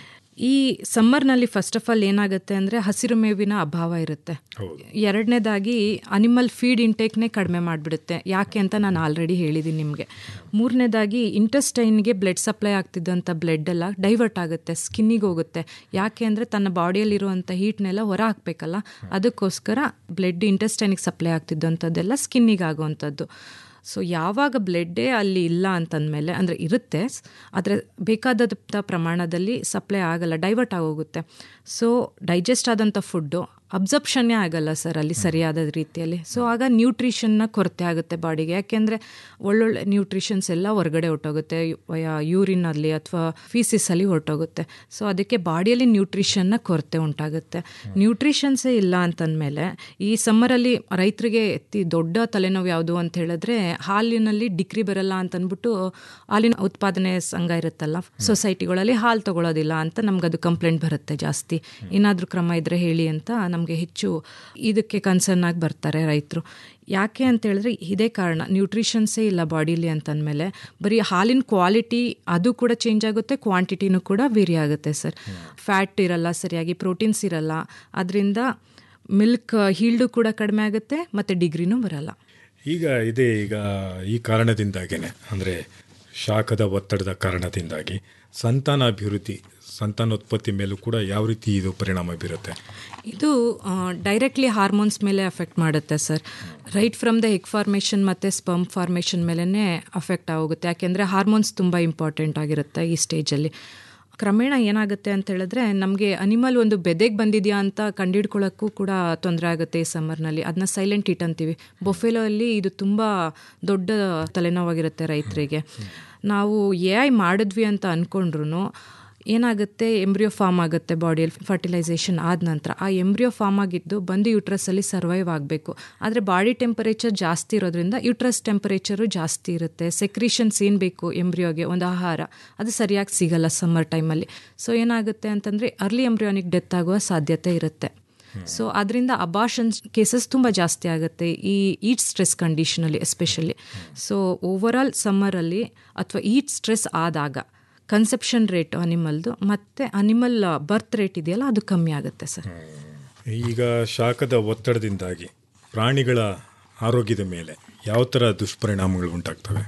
H: ಈ ಸಮ್ಮರ್ನಲ್ಲಿ ಫಸ್ಟ್ ಆಫ್ ಆಲ್ ಏನಾಗುತ್ತೆ ಅಂದರೆ ಹಸಿರು ಮೇವಿನ ಅಭಾವ ಇರುತ್ತೆ ಎರಡನೇದಾಗಿ ಅನಿಮಲ್ ಫೀಡ್ ಇಂಟೇಕ್ನೇ ಕಡಿಮೆ ಮಾಡಿಬಿಡುತ್ತೆ ಯಾಕೆ ಅಂತ ನಾನು ಆಲ್ರೆಡಿ ಹೇಳಿದ್ದೀನಿ ನಿಮಗೆ ಮೂರನೇದಾಗಿ ಇಂಟೆಸ್ಟೈನ್ಗೆ ಬ್ಲಡ್ ಸಪ್ಲೈ ಆಗ್ತಿದ್ದಂಥ ಬ್ಲಡ್ ಎಲ್ಲ ಡೈವರ್ಟ್ ಆಗುತ್ತೆ ಸ್ಕಿನ್ನಿಗೆ ಹೋಗುತ್ತೆ ಯಾಕೆ ಅಂದರೆ ತನ್ನ ಬಾಡಿಯಲ್ಲಿರುವಂಥ ಹೀಟ್ನೆಲ್ಲ ಹೊರ ಹಾಕಬೇಕಲ್ಲ ಅದಕ್ಕೋಸ್ಕರ ಬ್ಲಡ್ ಇಂಟೆಸ್ಟೈನಿಗೆ ಸಪ್ಲೈ ಆಗ್ತಿದ್ದಂಥದ್ದೆಲ್ಲ ಸ್ಕಿನ್ನಿಗೆ ಆಗುವಂಥದ್ದು ಸೊ ಯಾವಾಗ ಬ್ಲಡ್ಡೇ ಅಲ್ಲಿ ಇಲ್ಲ ಅಂತಂದಮೇಲೆ ಅಂದರೆ ಇರುತ್ತೆ ಆದರೆ ಬೇಕಾದಂಥ ಪ್ರಮಾಣದಲ್ಲಿ ಸಪ್ಲೈ ಆಗಲ್ಲ ಡೈವರ್ಟ್ ಆಗೋಗುತ್ತೆ ಸೊ ಡೈಜೆಸ್ಟ್ ಆದಂಥ ಫುಡ್ಡು ಅಬ್ಸರ್ಪ್ಷನ್ನೇ ಆಗಲ್ಲ ಸರ್ ಅಲ್ಲಿ ಸರಿಯಾದ ರೀತಿಯಲ್ಲಿ ಸೊ ಆಗ ನ್ಯೂಟ್ರಿಷನ್ನ ಕೊರತೆ ಆಗುತ್ತೆ ಬಾಡಿಗೆ ಯಾಕೆಂದರೆ ಒಳ್ಳೊಳ್ಳೆ ನ್ಯೂಟ್ರಿಷನ್ಸ್ ಎಲ್ಲ ಹೊರಗಡೆ ಹೊರಟೋಗುತ್ತೆ ಯೂರಿನಲ್ಲಿ ಅಥವಾ ಫೀಸಿಸಲ್ಲಿ ಹೊರಟೋಗುತ್ತೆ ಸೊ ಅದಕ್ಕೆ ಬಾಡಿಯಲ್ಲಿ ನ್ಯೂಟ್ರಿಷನ್ನ ಕೊರತೆ ಉಂಟಾಗುತ್ತೆ ನ್ಯೂಟ್ರಿಷನ್ಸೇ ಇಲ್ಲ ಅಂತಂದಮೇಲೆ ಈ ಸಮ್ಮರಲ್ಲಿ ರೈತರಿಗೆ ಎತ್ತಿ ದೊಡ್ಡ ತಲೆನೋವು ಯಾವುದು ಅಂತ ಹೇಳಿದ್ರೆ ಹಾಲಿನಲ್ಲಿ ಡಿಗ್ರಿ ಬರಲ್ಲ ಅಂತಂದ್ಬಿಟ್ಟು ಹಾಲಿನ ಉತ್ಪಾದನೆ ಸಂಘ ಇರುತ್ತಲ್ಲ ಸೊಸೈಟಿಗಳಲ್ಲಿ ಹಾಲು ತಗೊಳ್ಳೋದಿಲ್ಲ ಅಂತ ನಮ್ಗೆ ಅದು ಕಂಪ್ಲೇಂಟ್ ಬರುತ್ತೆ ಜಾಸ್ತಿ ಏನಾದರೂ ಕ್ರಮ ಇದ್ದರೆ ಹೇಳಿ ಅಂತ ನಮಗೆ ಹೆಚ್ಚು ಇದಕ್ಕೆ ಕನ್ಸರ್ನ್ ಆಗಿ ಬರ್ತಾರೆ ರೈತರು ಯಾಕೆ ಅಂತ ಹೇಳಿದ್ರೆ ಇದೇ ಕಾರಣ ನ್ಯೂಟ್ರಿಷನ್ಸೇ ಇಲ್ಲ ಬಾಡಿಲಿ ಅಂತಂದಮೇಲೆ ಬರೀ ಹಾಲಿನ ಕ್ವಾಲಿಟಿ ಅದು ಕೂಡ ಚೇಂಜ್ ಆಗುತ್ತೆ ಕ್ವಾಂಟಿಟಿನೂ ಕೂಡ ವೇರಿ ಆಗುತ್ತೆ ಸರ್ ಫ್ಯಾಟ್ ಇರಲ್ಲ ಸರಿಯಾಗಿ ಪ್ರೋಟೀನ್ಸ್ ಇರಲ್ಲ ಅದರಿಂದ ಮಿಲ್ಕ್ ಹೀಲ್ಡು ಕೂಡ ಕಡಿಮೆ ಆಗುತ್ತೆ ಮತ್ತು ಡಿಗ್ರಿನೂ ಬರಲ್ಲ
G: ಈಗ ಇದೇ ಈಗ ಈ ಕಾರಣದಿಂದಾಗೇನೆ ಅಂದರೆ ಶಾಖದ ಒತ್ತಡದ ಕಾರಣದಿಂದಾಗಿ ಸಂತಾನಾಭಿವೃದ್ಧಿ ಸಂತಾನೋತ್ಪತ್ತಿ ಮೇಲೂ ಕೂಡ ಯಾವ ರೀತಿ ಇದು ಪರಿಣಾಮ ಬೀರುತ್ತೆ
H: ಇದು ಡೈರೆಕ್ಟ್ಲಿ ಹಾರ್ಮೋನ್ಸ್ ಮೇಲೆ ಅಫೆಕ್ಟ್ ಮಾಡುತ್ತೆ sir right from the egg formation ಮತ್ತು ಸ್ಪರ್ಮ್ ಫಾರ್ಮೇಷನ್ ಮೇಲೇ ಅಫೆಕ್ಟ್ ಆಗೋಗುತ್ತೆ ಯಾಕೆಂದರೆ ಹಾರ್ಮೋನ್ಸ್ ತುಂಬ ಇಂಪಾರ್ಟೆಂಟ್ ಆಗಿರುತ್ತೆ ಈ ಸ್ಟೇಜಲ್ಲಿ ಕ್ರಮೇಣ ಏನಾಗುತ್ತೆ ಅಂತ ಹೇಳಿದ್ರೆ ನಮಗೆ ಅನಿಮಲ್ ಒಂದು ಬೆದೆಗೆ ಬಂದಿದೆಯಾ ಅಂತ ಕಂಡಿಡ್ಕೊಳ್ಳೋಕ್ಕೂ ಕೂಡ ತೊಂದರೆ ಆಗುತ್ತೆ ಈ ಸಮ್ಮರ್ನಲ್ಲಿ ಅದನ್ನ ಸೈಲೆಂಟ್ ಹಿಟ್ ಅಂತೀವಿ ಬೊಫೆಲೋ ಅಲ್ಲಿ ಇದು ತುಂಬ ದೊಡ್ಡ ತಲೆನೋವಾಗಿರುತ್ತೆ ರೈತರಿಗೆ ನಾವು ಎ ಐ ಮಾಡಿದ್ವಿ ಅಂತ ಅಂದ್ಕೊಂಡ್ರು ಏನಾಗುತ್ತೆ ಎಂಬ್ರಿಯೋ ಫಾರ್ಮ್ ಆಗುತ್ತೆ ಬಾಡಿಯಲ್ಲಿ ಫರ್ಟಿಲೈಸೇಷನ್ ಆದ ನಂತರ ಆ ಎಂಬ್ರಿಯೋ ಫಾರ್ಮ್ ಆಗಿದ್ದು ಬಂದು ಯೂಟ್ರಸ್ಸಲ್ಲಿ ಸರ್ವೈವ್ ಆಗಬೇಕು ಆದರೆ ಬಾಡಿ ಟೆಂಪರೇಚರ್ ಜಾಸ್ತಿ ಇರೋದ್ರಿಂದ ಯೂಟ್ರಸ್ ಟೆಂಪರೇಚರು ಜಾಸ್ತಿ ಇರುತ್ತೆ ಸೆಕ್ರಿಷನ್ಸ್ ಏನು ಬೇಕು ಎಂಬ್ರಿಯೋಗೆ ಒಂದು ಆಹಾರ ಅದು ಸರಿಯಾಗಿ ಸಿಗಲ್ಲ ಸಮ್ಮರ್ ಟೈಮಲ್ಲಿ ಸೊ ಏನಾಗುತ್ತೆ ಅಂತಂದರೆ ಅರ್ಲಿ ಎಂಬ್ರಿಯೋನಿಕ್ ಡೆತ್ ಆಗುವ ಸಾಧ್ಯತೆ ಇರುತ್ತೆ ಸೊ ಅದರಿಂದ ಅಬಾಷನ್ಸ್ ಕೇಸಸ್ ತುಂಬ ಜಾಸ್ತಿ ಆಗುತ್ತೆ ಈ ಈಟ್ ಸ್ಟ್ರೆಸ್ ಕಂಡೀಷನಲ್ಲಿ ಎಸ್ಪೆಷಲಿ ಸೊ ಓವರಾಲ್ ಸಮ್ಮರಲ್ಲಿ ಅಥವಾ ಈಟ್ ಸ್ಟ್ರೆಸ್ ಆದಾಗ ಕನ್ಸೆಪ್ಷನ್ ರೇಟ್ ಅನಿಮಲ್ದು ಮತ್ತು ಅನಿಮಲ್ ಬರ್ತ್ ರೇಟ್ ಇದೆಯಲ್ಲ ಅದು ಕಮ್ಮಿ ಆಗುತ್ತೆ ಸರ್
G: ಈಗ ಶಾಖದ ಒತ್ತಡದಿಂದಾಗಿ ಪ್ರಾಣಿಗಳ ಆರೋಗ್ಯದ ಮೇಲೆ ಯಾವ ಥರ ದುಷ್ಪರಿಣಾಮಗಳು ಉಂಟಾಗ್ತವೆ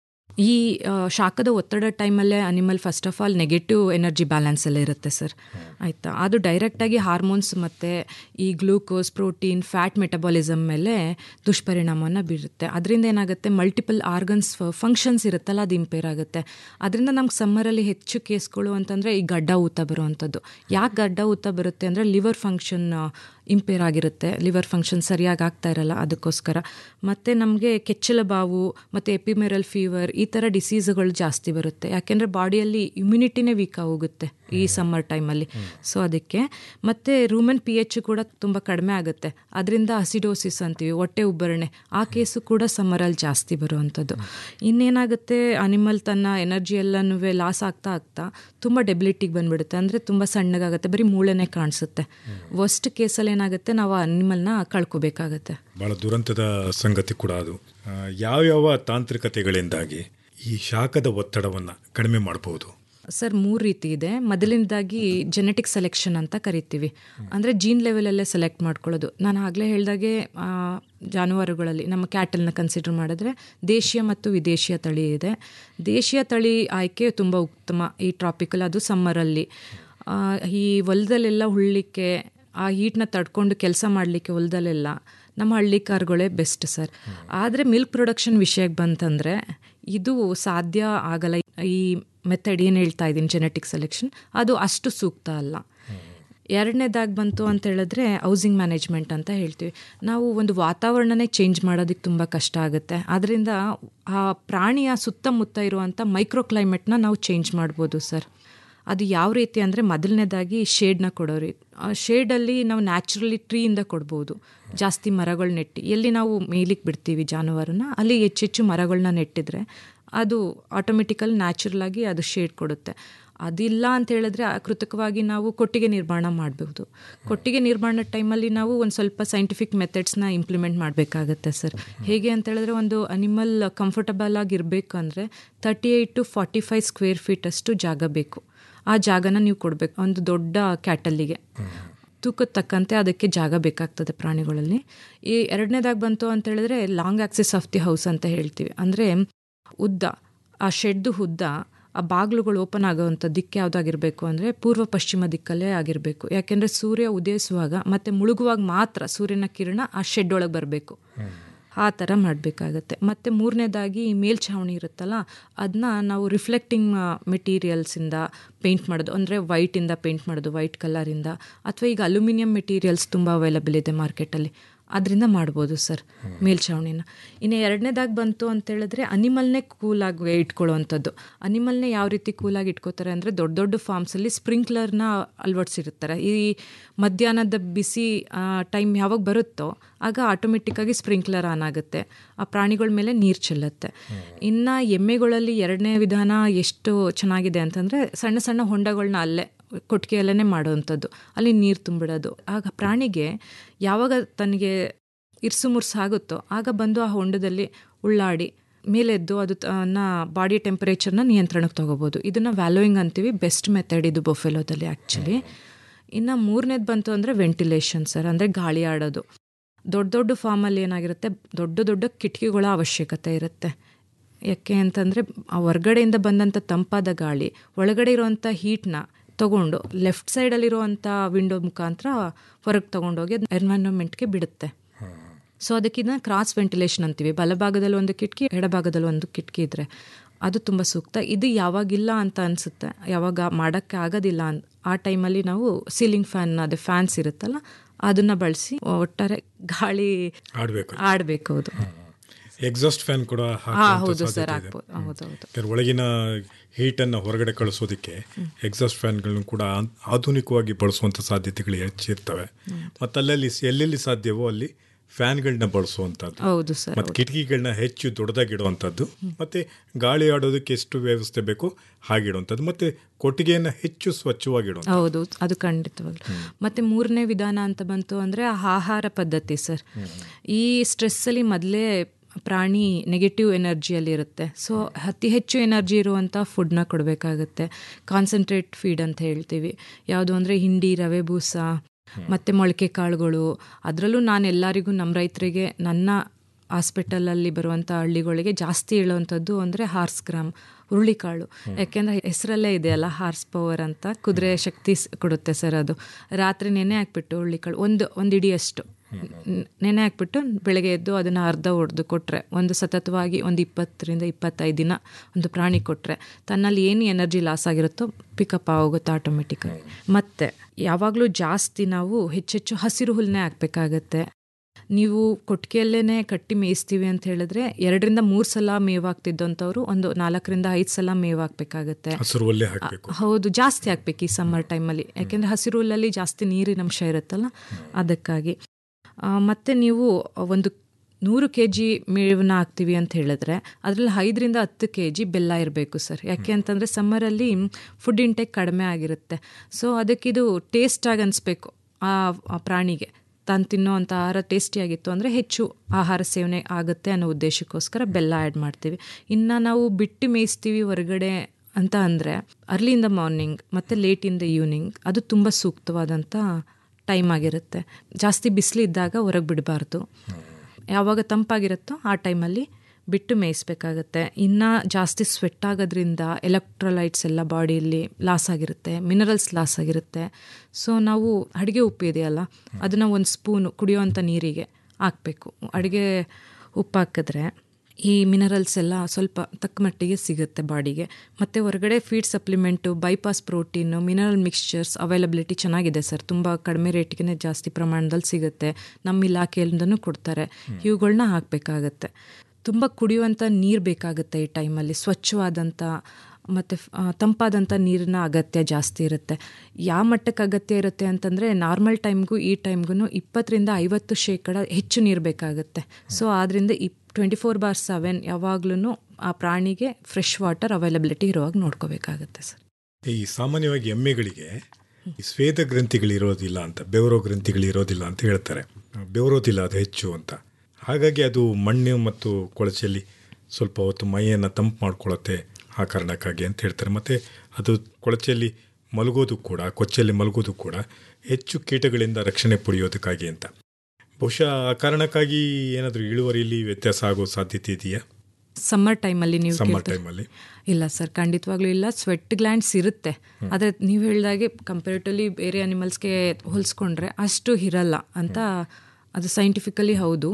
H: ಈ ಶಾಖದ ಒತ್ತಡ ಟೈಮಲ್ಲೇ animal first of all negative energy balance ಎಲ್ಲ ಇರುತ್ತೆ ಸರ್ ಆಯಿತಾ ಅದು ಡೈರೆಕ್ಟಾಗಿ ಹಾರ್ಮೋನ್ಸ್ ಮತ್ತು ಈ ಗ್ಲೂಕೋಸ್ ಪ್ರೋಟೀನ್ ಫ್ಯಾಟ್ ಮೆಟಬಾಲಿಸಮ್ ಮೇಲೆ ದುಷ್ಪರಿಣಾಮವನ್ನು ಬೀರುತ್ತೆ ಅದರಿಂದ ಏನಾಗುತ್ತೆ ಮಲ್ಟಿಪಲ್ ಆರ್ಗನ್ಸ್ ಫಂಕ್ಷನ್ಸ್ ಇರುತ್ತಲ್ಲ ಅದು ಇಂಪೇರ್ ಆಗುತ್ತೆ ಅದರಿಂದ ನಮ್ಗೆ ಸಮ್ಮರಲ್ಲಿ ಹೆಚ್ಚು ಕೇಸ್ಗಳು ಅಂತಂದರೆ ಈ ಗಡ್ಡ ಊತ ಬರುವಂಥದ್ದು ಯಾಕೆ ಗಡ್ಡ ಊತ ಬರುತ್ತೆ ಅಂದರೆ ಲಿವರ್ ಫಂಕ್ಷನ್ ಇಂಪೇರ್ ಆಗಿರುತ್ತೆ ಲಿವರ್ ಫಂಕ್ಷನ್ ಸರಿಯಾಗಿ ಆಗ್ತಾ ಇರಲ್ಲ ಅದಕ್ಕೋಸ್ಕರ ಮತ್ತು ನಮಗೆ ಕೆಚ್ಚಲ ಬಾವು ಮತ್ತು ಎಪಿಮೆರಲ್ ಫೀವರ್ ಈ ಥರ ಡಿಸೀಸ್ಗಳು ಜಾಸ್ತಿ ಬರುತ್ತೆ ಯಾಕೆಂದರೆ ಬಾಡಿಯಲ್ಲಿ ಇಮ್ಯುನಿಟಿನೇ ವೀಕ್ ಆಗೋಗುತ್ತೆ ಈ ಸಮ್ಮರ್ ಟೈಮಲ್ಲಿ ಸೊ ಅದಕ್ಕೆ ಮತ್ತು ರೂಮನ್ ಪಿ ಎಚ್ ಕೂಡ ತುಂಬ ಕಡಿಮೆ ಆಗುತ್ತೆ ಅದರಿಂದ ಅಸಿಡೋಸಿಸ್ ಅಂತೀವಿ ಹೊಟ್ಟೆ ಉಬ್ಬರಣೆ ಆ ಕೇಸು ಕೂಡ ಸಮ್ಮರಲ್ಲಿ ಜಾಸ್ತಿ ಬರುವಂಥದ್ದು ಇನ್ನೇನಾಗುತ್ತೆ ಅನಿಮಲ್ ತನ್ನ ಎನರ್ಜಿ ಎಲ್ಲನೂ ಲಾಸ್ ಆಗ್ತಾ ಆಗ್ತಾ ತುಂಬ ಡೆಬಿಲಿಟಿಗೆ ಬಂದ್ಬಿಡುತ್ತೆ ಅಂದರೆ ತುಂಬ ಸಣ್ಣಗಾಗುತ್ತೆ ಬರೀ ಮೂಳೆನೇ ಕಾಣಿಸುತ್ತೆ ವರ್ಸ್ಟ್ ಕೇಸಲ್ಲಿ ಏನಾಗುತ್ತೆ ನಾವು ಅನಿಮಲ್ನ ಕಳ್ಕೊಬೇಕಾಗತ್ತೆ
G: ಭಾಳ ದುರಂತದ ಸಂಗತಿ ಕೂಡ ಅದು ಯಾವ್ಯಾವ ತಾಂತ್ರಿಕತೆಗಳಿಂದಾಗಿ ಈ ಶಾಖದ ಒತ್ತಡವನ್ನು ಕಡಿಮೆ ಮಾಡಬಹುದು
H: ಸರ್ ಮೂರು ರೀತಿ ಇದೆ ಮೊದಲನೇದಾಗಿ ಜೆನೆಟಿಕ್ ಸೆಲೆಕ್ಷನ್ ಅಂತ ಕರಿತೀವಿ ಅಂದರೆ ಜೀನ್ ಲೆವೆಲಲ್ಲೇ ಸೆಲೆಕ್ಟ್ ಮಾಡ್ಕೊಳ್ಳೋದು ನಾನು ಆಗಲೇ ಹೇಳಿದಾಗೆ ಜಾನುವಾರುಗಳಲ್ಲಿ ನಮ್ಮ ಕ್ಯಾಟಲ್ನ ಕನ್ಸಿಡರ್ ಮಾಡಿದ್ರೆ ದೇಶೀಯ ಮತ್ತು ವಿದೇಶಿಯ ತಳಿ ಇದೆ ದೇಶೀಯ ತಳಿ ಆಯ್ಕೆ ತುಂಬ ಉತ್ತಮ ಈ ಟ್ರಾಪಿಕಲ್ ಅದು ಸಮ್ಮರಲ್ಲಿ ಈ ಹೊಲದಲ್ಲೆಲ್ಲ ಉಳ್ಳಿಕ್ಕೆ ಆ ಹೀಟ್ನ ತಡ್ಕೊಂಡು ಕೆಲಸ ಮಾಡಲಿಕ್ಕೆ ಹೊಲದಲ್ಲೆಲ್ಲ ನಮ್ಮ ಹಳ್ಳಿ ಕಾರ್ಗಳೇ ಬೆಸ್ಟ್ ಸರ್ ಆದರೆ ಮಿಲ್ಕ್ ಪ್ರೊಡಕ್ಷನ್ ವಿಷಯಕ್ಕೆ ಬಂತಂದರೆ ಇದು ಸಾಧ್ಯ ಆಗಲ್ಲ ಈ ಮೆಥಡ್ ಏನು ಹೇಳ್ತಾ ಇದ್ದೀನಿ ಜೆನೆಟಿಕ್ ಸೆಲೆಕ್ಷನ್ ಅದು ಅಷ್ಟು ಸೂಕ್ತ ಅಲ್ಲ ಎರಡನೇದಾಗಿ ಬಂತು ಅಂತ ಹೇಳಿದ್ರೆ ಹೌಸಿಂಗ್ ಮ್ಯಾನೇಜ್ಮೆಂಟ್ ಅಂತ ಹೇಳ್ತೀವಿ ನಾವು ಒಂದು ವಾತಾವರಣನೇ ಚೇಂಜ್ ಮಾಡೋದಕ್ಕೆ ತುಂಬ ಕಷ್ಟ ಆಗುತ್ತೆ ಆದ್ದರಿಂದ ಆ ಪ್ರಾಣಿಯ ಸುತ್ತಮುತ್ತ ಇರುವಂಥ ಮೈಕ್ರೋ ಕ್ಲೈಮೇಟ್ನ ನಾವು ಚೇಂಜ್ ಮಾಡ್ಬೋದು ಸರ್ ಅದು ಯಾವ ರೀತಿ ಅಂದರೆ ಮೊದಲನೇದಾಗಿ ಶೇಡ್ನ ಕೊಡೋರಿ ಶೇಡಲ್ಲಿ ನಾವು ನ್ಯಾಚುರಲಿ ಟ್ರೀಯಿಂದ ಕೊಡ್ಬೋದು ಜಾಸ್ತಿ ಮರಗಳು ನೆಟ್ಟು ಎಲ್ಲಿ ನಾವು ಮೇಲಿಗೆ ಬಿಡ್ತೀವಿ ಜಾನುವಾರನ್ನ ಅಲ್ಲಿ ಹೆಚ್ಚೆಚ್ಚು ಮರಗಳನ್ನ ನೆಟ್ಟಿದ್ರೆ ಅದು ಆಟೋಮೆಟಿಕಲ್ ನ್ಯಾಚುರಲ್ ಆಗಿ ಅದು ಶೇಡ್ ಕೊಡುತ್ತೆ ಅದಿಲ್ಲ ಅಂತ ಹೇಳಿದ್ರೆ ಕೃತಕವಾಗಿ ನಾವು ಕೊಟ್ಟಿಗೆ ನಿರ್ಮಾಣ ಮಾಡಬಹುದು ಕೊಟ್ಟಿಗೆ ನಿರ್ಮಾಣದ ಟೈಮಲ್ಲಿ ನಾವು ಒಂದು ಸ್ವಲ್ಪ ಸೈಂಟಿಫಿಕ್ ಮೆಥಡ್ಸ್ನ ಇಂಪ್ಲಿಮೆಂಟ್ ಮಾಡಬೇಕಾಗತ್ತೆ ಸರ್ ಹೇಗೆ ಅಂತ ಹೇಳಿದ್ರೆ ಒಂದು ಅನಿಮಲ್ ಕಂಫರ್ಟಬಲ್ ಆಗಿರಬೇಕು ಅಂದರೆ thirty eight to forty five square feet ಅಷ್ಟು ಜಾಗ ಬೇಕು ಆ ಜಾಗನ ನೀವು ಕೊಡಬೇಕು ಒಂದು ದೊಡ್ಡ ಕ್ಯಾಟಲ್ಲಿಗೆ ತೂಕದ ತಕ್ಕಂತೆ ಅದಕ್ಕೆ ಜಾಗ ಬೇಕಾಗ್ತದೆ ಪ್ರಾಣಿಗಳಲ್ಲಿ ಈ ಎರಡನೇದಾಗಿ ಬಂತು ಅಂತ ಹೇಳಿದ್ರೆ long axis of the house ಅಂತ ಹೇಳ್ತೀವಿ ಅಂದರೆ ಉದ್ದ ಆ ಶೆಡ್ದು ಉದ್ದ ಆ ಬಾಗಿಲುಗಳು ಓಪನ್ ಆಗೋವಂಥ ದಿಕ್ಕು ಯಾವುದಾಗಿರಬೇಕು ಅಂದರೆ ಪೂರ್ವ ಪಶ್ಚಿಮ ದಿಕ್ಕಲ್ಲೇ ಆಗಿರಬೇಕು ಯಾಕೆಂದರೆ ಸೂರ್ಯ ಉದಯಿಸುವಾಗ ಮತ್ತು ಮುಳುಗುವಾಗ ಮಾತ್ರ ಸೂರ್ಯನ ಕಿರಣ ಆ ಶೆಡ್ ಒಳಗೆ ಬರಬೇಕು ಆ ಥರ ಮಾಡಬೇಕಾಗತ್ತೆ ಮತ್ತು ಮೂರನೇದಾಗಿ ಮೇಲ್ಛಾವಣಿ ಇರುತ್ತಲ್ಲ ಅದನ್ನ ನಾವು ರಿಫ್ಲೆಕ್ಟಿಂಗ್ ಮೆಟೀರಿಯಲ್ಸಿಂದ ಪೇಂಟ್ ಮಾಡೋದು ಅಂದರೆ ವೈಟಿಂದ ಪೇಂಟ್ ಮಾಡೋದು ವೈಟ್ ಕಲರಿಂದ ಅಥವಾ ಈಗ ಅಲ್ಯೂಮಿನಿಯಂ ಮೆಟೀರಿಯಲ್ಸ್ ತುಂಬ ಅವೈಲಬಲ್ ಇದೆ ಮಾರ್ಕೆಟಲ್ಲಿ ಅದರಿಂದ ಮಾಡ್ಬೋದು ಸರ್ ಮೇಲ್ಛಾವಣಿನ ಇನ್ನು ಎರಡನೇದಾಗಿ ಬಂತು ಅಂತ ಹೇಳಿದ್ರೆ ಅನಿಮಲ್ನೇ ಕೂಲಾಗಿ ಇಟ್ಕೊಳ್ಳೋವಂಥದ್ದು ಅನಿಮಲ್ನೇ ಯಾವ ರೀತಿ ಕೂಲಾಗಿ ಇಟ್ಕೋತಾರೆ ಅಂದರೆ ದೊಡ್ಡ ದೊಡ್ಡ ಫಾರ್ಮ್ಸಲ್ಲಿ ಸ್ಪ್ರಿಂಕ್ಲರ್ನ ಅಳವಡಿಸಿರ್ತಾರೆ ಈ ಮಧ್ಯಾಹ್ನದ ಬಿಸಿ ಟೈಮ್ ಯಾವಾಗ ಬರುತ್ತೋ ಆಗ ಆಟೋಮೆಟಿಕ್ಕಾಗಿ ಸ್ಪ್ರಿಂಕ್ಲರ್ ಆನ್ ಆಗುತ್ತೆ ಆ ಪ್ರಾಣಿಗಳ ಮೇಲೆ ನೀರು ಚೆಲ್ಲುತ್ತೆ ಇನ್ನು ಎಮ್ಮೆಗಳಲ್ಲಿ ಎರಡನೇ ವಿಧಾನ ಎಷ್ಟು ಚೆನ್ನಾಗಿದೆ ಅಂತಂದರೆ ಸಣ್ಣ ಸಣ್ಣ ಹೊಂಡಗಳನ್ನ ಅಲ್ಲೇ ಕೊಟ್ಟಿಗೆಯಲ್ಲೇ ಮಾಡೋವಂಥದ್ದು ಅಲ್ಲಿ ನೀರು ತುಂಬಿಡೋದು ಆಗ ಪ್ರಾಣಿಗೆ ಯಾವಾಗ ತನಗೆ ಇರ್ಸು ಮುರ್ಸು ಆಗುತ್ತೋ ಆಗ ಬಂದು ಆ ಹೊಂಡದಲ್ಲಿ ಉಳ್ಳಾಡಿ ಮೇಲೆದ್ದು ಅದು ತನ್ನ ಬಾಡಿ ಟೆಂಪರೇಚರ್ನ ನಿಯಂತ್ರಣಕ್ಕೆ ತೊಗೋಬೋದು ಇದನ್ನು ವ್ಯಾಲೋಯಿಂಗ್ ಅಂತೀವಿ ಬೆಸ್ಟ್ ಮೆಥಡ್ ಇದು ಬೊಫೆಲೋದಲ್ಲಿ ಆ್ಯಕ್ಚುಲಿ ಇನ್ನು ಮೂರನೇದು ಬಂತು ಅಂದರೆ ವೆಂಟಿಲೇಷನ್ ಸರ್ ಅಂದರೆ ಗಾಳಿ ಆಡೋದು ದೊಡ್ಡ ದೊಡ್ಡ ಫಾರ್ಮಲ್ಲಿ ಏನಾಗಿರುತ್ತೆ ದೊಡ್ಡ ದೊಡ್ಡ ಕಿಟಕಿಗಳ ಅವಶ್ಯಕತೆ ಇರುತ್ತೆ ಯಾಕೆ ಅಂತಂದರೆ ಆ ಹೊರ್ಗಡೆಯಿಂದ ಬಂದಂಥ ತಂಪಾದ ಗಾಳಿ ಒಳಗಡೆ ಇರುವಂಥ ಹೀಟ್ನ ತಗೊಂಡು ಲೆಫ್ಟ್ ಸೈಡಲ್ಲಿರುವಂಥ ವಿಂಡೋ ಮುಖಾಂತರ ಹೊರಗೆ ತೊಗೊಂಡೋಗಿ ಎನ್ವೈರನ್ಮೆಂಟ್ಗೆ ಬಿಡುತ್ತೆ ಸೊ ಅದಕ್ಕಿಂತ ಕ್ರಾಸ್ ವೆಂಟಿಲೇಷನ್ ಅಂತೀವಿ ಬಲಭಾಗದಲ್ಲಿ ಒಂದು ಕಿಟಕಿ ಎಡಭಾಗದಲ್ಲಿ ಒಂದು ಕಿಟಕಿ ಇದ್ದರೆ ಅದು ತುಂಬ ಸೂಕ್ತ ಇದು ಯಾವಾಗಿಲ್ಲ ಅಂತ ಅನಿಸುತ್ತೆ ಯಾವಾಗ ಮಾಡೋಕ್ಕೆ ಆಗೋದಿಲ್ಲ ಅಂತ ಆ ಟೈಮಲ್ಲಿ ನಾವು ಸೀಲಿಂಗ್ ಫ್ಯಾನ್ ಅದೇ ಫ್ಯಾನ್ಸ್ ಇರುತ್ತಲ್ಲ ಅದನ್ನು ಬಳಸಿ ಒಟ್ಟಾರೆ ಗಾಳಿ
G: ಆಡಬೇಕು
H: ಆಡಬೇಕು ಅದು
G: ಎಕ್ಸಾಸ್ಟ್ ಫ್ಯಾನ್ ಕೂಡ
H: ಹಾ ಹೌದು ಸರ್ ಆಗ್ಬೋದು ಹೌದು ಹೌದು
G: ಯಾಕಂದ್ರೆ ಒಳಗಿನ ಹೀಟನ್ನು ಹೊರಗಡೆ ಕಳಿಸೋದಕ್ಕೆ ಎಕ್ಸಾಸ್ಟ್ ಫ್ಯಾನ್ಗಳನ್ನು ಕೂಡ ಆನ್- ಆಧುನಿಕವಾಗಿ ಬಳಸುವಂಥ ಸಾಧ್ಯತೆಗಳು ಹೆಚ್ಚಿರ್ತವೆ ಮತ್ತು ಅಲ್ಲಲ್ಲಿ ಸ- ಎಲ್ಲೆಲ್ಲಿ ಸಾಧ್ಯವೋ ಅಲ್ಲಿ ಫ್ಯಾನ್ಗಳನ್ನ ಬಳಸುವಂಥದ್ದು
H: ಹೌದು ಸರ್
G: ಮತ್ತು ಕಿಟಕಿಗಳನ್ನ ಹೆಚ್ಚು ದೊಡ್ಡದಾಗಿಡುವಂಥದ್ದು ಮತ್ತು ಗಾಳಿ ಆಡೋದಕ್ಕೆ ಎಷ್ಟು ವ್ಯವಸ್ಥೆ ಬೇಕೋ ಹಾಗಿಡುವಂಥದ್ದು ಮತ್ತು ಕೊಟ್ಟಿಗೆಯನ್ನು ಹೆಚ್ಚು ಸ್ವಚ್ಛವಾಗಿಡುವಂಥದ್ದು
H: ಹೌದು ಅದು ಖಂಡಿತವಾಗ್ಲು ಮತ್ತೆ ಮೂರನೇ ವಿಧಾನ ಅಂತ ಬಂತು ಅಂದರೆ ಆಹಾರ ಪದ್ಧತಿ ಸರ್ ಈ ಸ್ಟ್ರೆಸ್ಸಲ್ಲಿ ಮೊದಲೇ ಪ್ರಾಣಿ ನೆಗೆಟಿವ್ ಎನರ್ಜಿಯಲ್ಲಿ ಇರುತ್ತೆ ಸೊ ಅತಿ ಹೆಚ್ಚು ಎನರ್ಜಿ ಇರುವಂಥ ಫುಡ್ನ ಕೊಡಬೇಕಾಗತ್ತೆ ಕಾನ್ಸಂಟ್ರೇಟ್ ಫೀಡ್ ಅಂತ ಹೇಳ್ತೀವಿ ಯಾವುದು ಅಂದರೆ ಹಿಂಡಿ ರವೆ ಬೂಸ ಮತ್ತು ಮೊಳಕೆ ಕಾಳುಗಳು ಅದರಲ್ಲೂ ನಾನು ಎಲ್ಲರಿಗೂ ನಮ್ಮ ರೈತರಿಗೆ ನನ್ನ ಹಾಸ್ಪಿಟಲಲ್ಲಿ ಬರುವಂಥ ಹಳ್ಳಿಗಳಿಗೆ ಜಾಸ್ತಿ ಹೇಳುವಂಥದ್ದು ಅಂದರೆ ಹಾರ್ಸ್ ಗ್ರಾಮ್ ಹುರುಳಿಕಾಳು ಯಾಕೆಂದರೆ ಹೆಸರಲ್ಲೇ ಇದೆಯಲ್ಲ ಹಾರ್ಸ್ ಪವರ್ ಅಂತ ಕುದುರೆ ಶಕ್ತಿ ಸ್- ಕೊಡುತ್ತೆ ಸರ್ ಅದು ರಾತ್ರಿ ನೆನೆ ಹಾಕ್ಬಿಟ್ಟು ಹುರುಳಿಕಾಳು ಒಂದು ಒಂದು ಇಡಿಯಷ್ಟು ನ್- ನೆನೆ ಹಾಕ್ಬಿಟ್ಟು ಬೆಳಗ್ಗೆ ಎದ್ದು ಅದನ್ನು ಅರ್ಧ ಹೊಡೆದು ಕೊಟ್ಟರೆ ಒಂದು ಸತತವಾಗಿ ಒಂದು ಇಪ್ಪತ್ತರಿಂದ ಇಪ್ಪತ್ತೈದು ದಿನ ಒಂದು ಪ್ರಾಣಿ ಕೊಟ್ಟರೆ ತನ್ನಲ್ಲಿ ಏನು ಎನರ್ಜಿ ಲಾಸ್ ಆಗಿರುತ್ತೋ ಪಿಕಪ್ ಆಗೋಗುತ್ತೆ ಆಟೋಮೆಟಿಕ್ಕಾಗಿ ಮತ್ತು ಯಾವಾಗಲೂ ಜಾಸ್ತಿ ನಾವು ಹೆಚ್ಚೆಚ್ಚು ಹಸಿರು ಹುಲ್ಲನ್ನೇ ಹಾಕಬೇಕಾಗತ್ತೆ ನೀವು ಕೊಟ್ಟಿಗೆಯಲ್ಲೇ ಕಟ್ಟಿ ಮೇಯಿಸ್ತೀವಿ ಅಂತ ಹೇಳಿದ್ರೆ ಎರಡರಿಂದ ಮೂರು ಸಲ ಮೇವು ಹಾಕ್ತಿದ್ದಂಥವ್ರು ಒಂದು ನಾಲ್ಕರಿಂದ ಐದು ಸಲ ಮೇವು ಹಾಕಬೇಕಾಗತ್ತೆ
G: ಹಸಿರು ಒಲ್ಲೆ ಹಾಕಬೇಕು
H: ಹೌದು ಜಾಸ್ತಿ ಹಾಕ್ಬೇಕು ಈ ಸಮ್ಮರ್ ಟೈಮಲ್ಲಿ ಯಾಕೆಂದರೆ ಹಸಿರು ಹುಲ್ಲಲ್ಲಿ ಜಾಸ್ತಿ ನೀರಿನ ಅಂಶ ಇರುತ್ತಲ್ಲ ಅದಕ್ಕಾಗಿ ಆ, ಮತ್ತೆ ನೀವು ಒಂದು ನೂರು ಕೆ ಜಿ ಮೇವನ್ನ ಹಾಕ್ತೀವಿ ಅಂತ ಹೇಳಿದ್ರೆ ಅದರಲ್ಲಿ ಐದರಿಂದ ಹತ್ತು ಕೆ ಜಿ ಬೆಲ್ಲ ಇರಬೇಕು ಸರ್ ಯಾಕೆ ಅಂತಂದರೆ ಸಮ್ಮರಲ್ಲಿ ಫುಡ್ ಇಂಟೇಕ್ ಕಡಿಮೆ ಆಗಿರುತ್ತೆ ಸೊ ಅದಕ್ಕಿದು ಟೇಸ್ಟಾಗಿ ಅನಿಸ್ಬೇಕು ಆ ಆ ಪ್ರಾಣಿಗೆ ತಾನು ತಿನ್ನೋ ಅಂಥ ಆಹಾರ ಟೇಸ್ಟಿಯಾಗಿತ್ತು ಅಂದರೆ ಹೆಚ್ಚು ಆಹಾರ ಸೇವನೆ ಆಗುತ್ತೆ ಅನ್ನೋ ಉದ್ದೇಶಕ್ಕೋಸ್ಕರ ಬೆಲ್ಲ ಆ್ಯಡ್ ಮಾಡ್ತೀವಿ ಇನ್ನು ನಾವು ಬಿಟ್ಟು ಮೇಯಿಸ್ತೀವಿ ಹೊರಗಡೆ ಅಂತ ಅಂದರೆ ಅರ್ಲಿ ಇನ್ ದ ಮಾರ್ನಿಂಗ್ ಮತ್ತು ಲೇಟ್ ಇನ್ ದ ಈವ್ನಿಂಗ್ ಅದು ತುಂಬ ಸೂಕ್ತವಾದಂಥ ಟೈಮ್ ಆಗಿರುತ್ತೆ ಜಾಸ್ತಿ ಬಿಸಿಲಿದ್ದಾಗ ಹೊರಗೆ ಬಿಡಬಾರ್ದು ಯಾವಾಗ ತಂಪಾಗಿರುತ್ತೋ ಆ ಟೈಮಲ್ಲಿ ಬಿಟ್ಟು ಮೇಯಿಸ್ಬೇಕಾಗತ್ತೆ ಇನ್ನು ಜಾಸ್ತಿ ಸ್ವೆಟ್ ಆಗೋದ್ರಿಂದ ಎಲೆಕ್ಟ್ರೋಲೈಟ್ಸ್ ಎಲ್ಲ ಬಾಡಿಯಲ್ಲಿ ಲಾಸ್ ಆಗಿರುತ್ತೆ ಮಿನರಲ್ಸ್ ಲಾಸ್ ಆಗಿರುತ್ತೆ ಸೊ ನಾವು ಅಡುಗೆ ಉಪ್ಪು ಇದೆಯಲ್ಲ ಅದನ್ನು ಒಂದು ಸ್ಪೂನು ಕುಡಿಯೋವಂಥ ನೀರಿಗೆ ಹಾಕಬೇಕು ಅಡುಗೆ ಉಪ್ಪು ಹಾಕಿದ್ರೆ ಈ ಮಿನರಲ್ಸ್ ಎಲ್ಲ ಸ್ವಲ್ಪ ತಕ್ಕ ಮಟ್ಟಿಗೆ ಸಿಗುತ್ತೆ ಬಾಡಿಗೆ ಮತ್ತು ಹೊರಗಡೆ feed supplement bypass protein mineral mixtures availability ಚೆನ್ನಾಗಿದೆ ಸರ್ ತುಂಬ ಕಡಿಮೆ ರೇಟ್ಗೆ ಜಾಸ್ತಿ ಪ್ರಮಾಣದಲ್ಲಿ ಸಿಗುತ್ತೆ ನಮ್ಮ ಇಲಾಖೆಯಿಂದನೂ ಕೊಡ್ತಾರೆ ಇವುಗಳನ್ನ ಹಾಕಬೇಕಾಗತ್ತೆ ತುಂಬ ಕುಡಿಯುವಂಥ ನೀರು ಬೇಕಾಗುತ್ತೆ ಈ ಟೈಮಲ್ಲಿ ಸ್ವಚ್ಛವಾದಂಥ ಮತ್ತು ತಂಪಾದಂಥ ನೀರಿನ ಅಗತ್ಯ ಜಾಸ್ತಿ ಇರುತ್ತೆ ಯಾವ ಮಟ್ಟಕ್ಕೆ ಅಗತ್ಯ ಇರುತ್ತೆ ಅಂತಂದರೆ ನಾರ್ಮಲ್ ಟೈಮ್ಗೂ ಈ ಟೈಮ್ಗೂ ಇಪ್ಪತ್ತರಿಂದ ಐವತ್ತು ಶೇಕಡ ಹೆಚ್ಚು ನೀರು ಬೇಕಾಗುತ್ತೆ ಸೊ ಆದ್ದರಿಂದ ಇಪ್ ಟ್ವೆಂಟಿ ಫೋರ್ ಬಾರ್ ಸೆವೆನ್ ಯಾವಾಗ್ಲೂ ಆ ಪ್ರಾಣಿಗೆ ಫ್ರೆಶ್ ವಾಟರ್ ಅವೈಲಬಿಲಿಟಿ ಇರುವಾಗ ನೋಡ್ಕೋಬೇಕಾಗುತ್ತೆ ಸರ್
G: ಈ ಸಾಮಾನ್ಯವಾಗಿ ಎಮ್ಮೆಗಳಿಗೆ ಈ ಸ್ವೇದ ಗ್ರಂಥಿಗಳಿರೋದಿಲ್ಲ ಅಂತ ಬೆವರೋ ಗ್ರಂಥಿಗಳಿರೋದಿಲ್ಲ ಅಂತ ಹೇಳ್ತಾರೆ ಬೆವರೋದಿಲ್ಲ ಅದು ಹೆಚ್ಚು ಅಂತ ಹಾಗಾಗಿ ಅದು ಮಣ್ಣು ಮತ್ತು ಕೊಳಚೆಯಲ್ಲಿ ಸ್ವಲ್ಪ ಹೊತ್ತು ಮೈಯನ್ನು ತಂಪು ಮಾಡ್ಕೊಳ್ಳುತ್ತೆ ಆ ಕಾರಣಕ್ಕಾಗಿ ಅಂತ ಹೇಳ್ತಾರೆ ಮತ್ತು ಅದು ಕೊಳಚೆಯಲ್ಲಿ ಮಲಗೋದು ಕೂಡ ಕೊಚ್ಚೆಯಲ್ಲಿ ಮಲಗೋದು ಕೂಡ ಹೆಚ್ಚು ಕೀಟಗಳಿಂದ ರಕ್ಷಣೆ ಪಡೆಯೋದಕ್ಕಾಗಿ ಅಂತ ಬಹುಶಃ ಆ ಕಾರಣಕ್ಕಾಗಿ ಏನಾದರೂ ಇಳುವರಿಯಲ್ಲಿ ವ್ಯತ್ಯಾಸ ಆಗೋ ಸಾಧ್ಯತೆ ಇದೆಯಾ
H: ಸಮ್ಮರ್ ಟೈಮಲ್ಲಿ ನೀವು
G: ಸಮ್ಮರ್
H: ಕೇಳ್ತೀರ-
G: ಟೈಮಲ್ಲಿ
H: ಇಲ್ಲ ಸರ್ ಖಂಡಿತವಾಗ್ಲೂ ಇಲ್ಲ ಸ್ವೆಟ್ ಗ್ಲ್ಯಾಂಡ್ಸ್ ಇರುತ್ತೆ ಆದರೆ ನೀವು ಹೇಳಿದಾಗೆ ಕಂಪೇರಿಟಿವ್ಲಿ ಬೇರೆ ಅನಿಮಲ್ಸ್ಗೆ ಹೋಲಿಸ್ಕೊಂಡ್ರೆ ಅಷ್ಟು ಇರಲ್ಲ ಅಂತ ಅದು ಸೈಂಟಿಫಿಕಲಿ ಹೌದು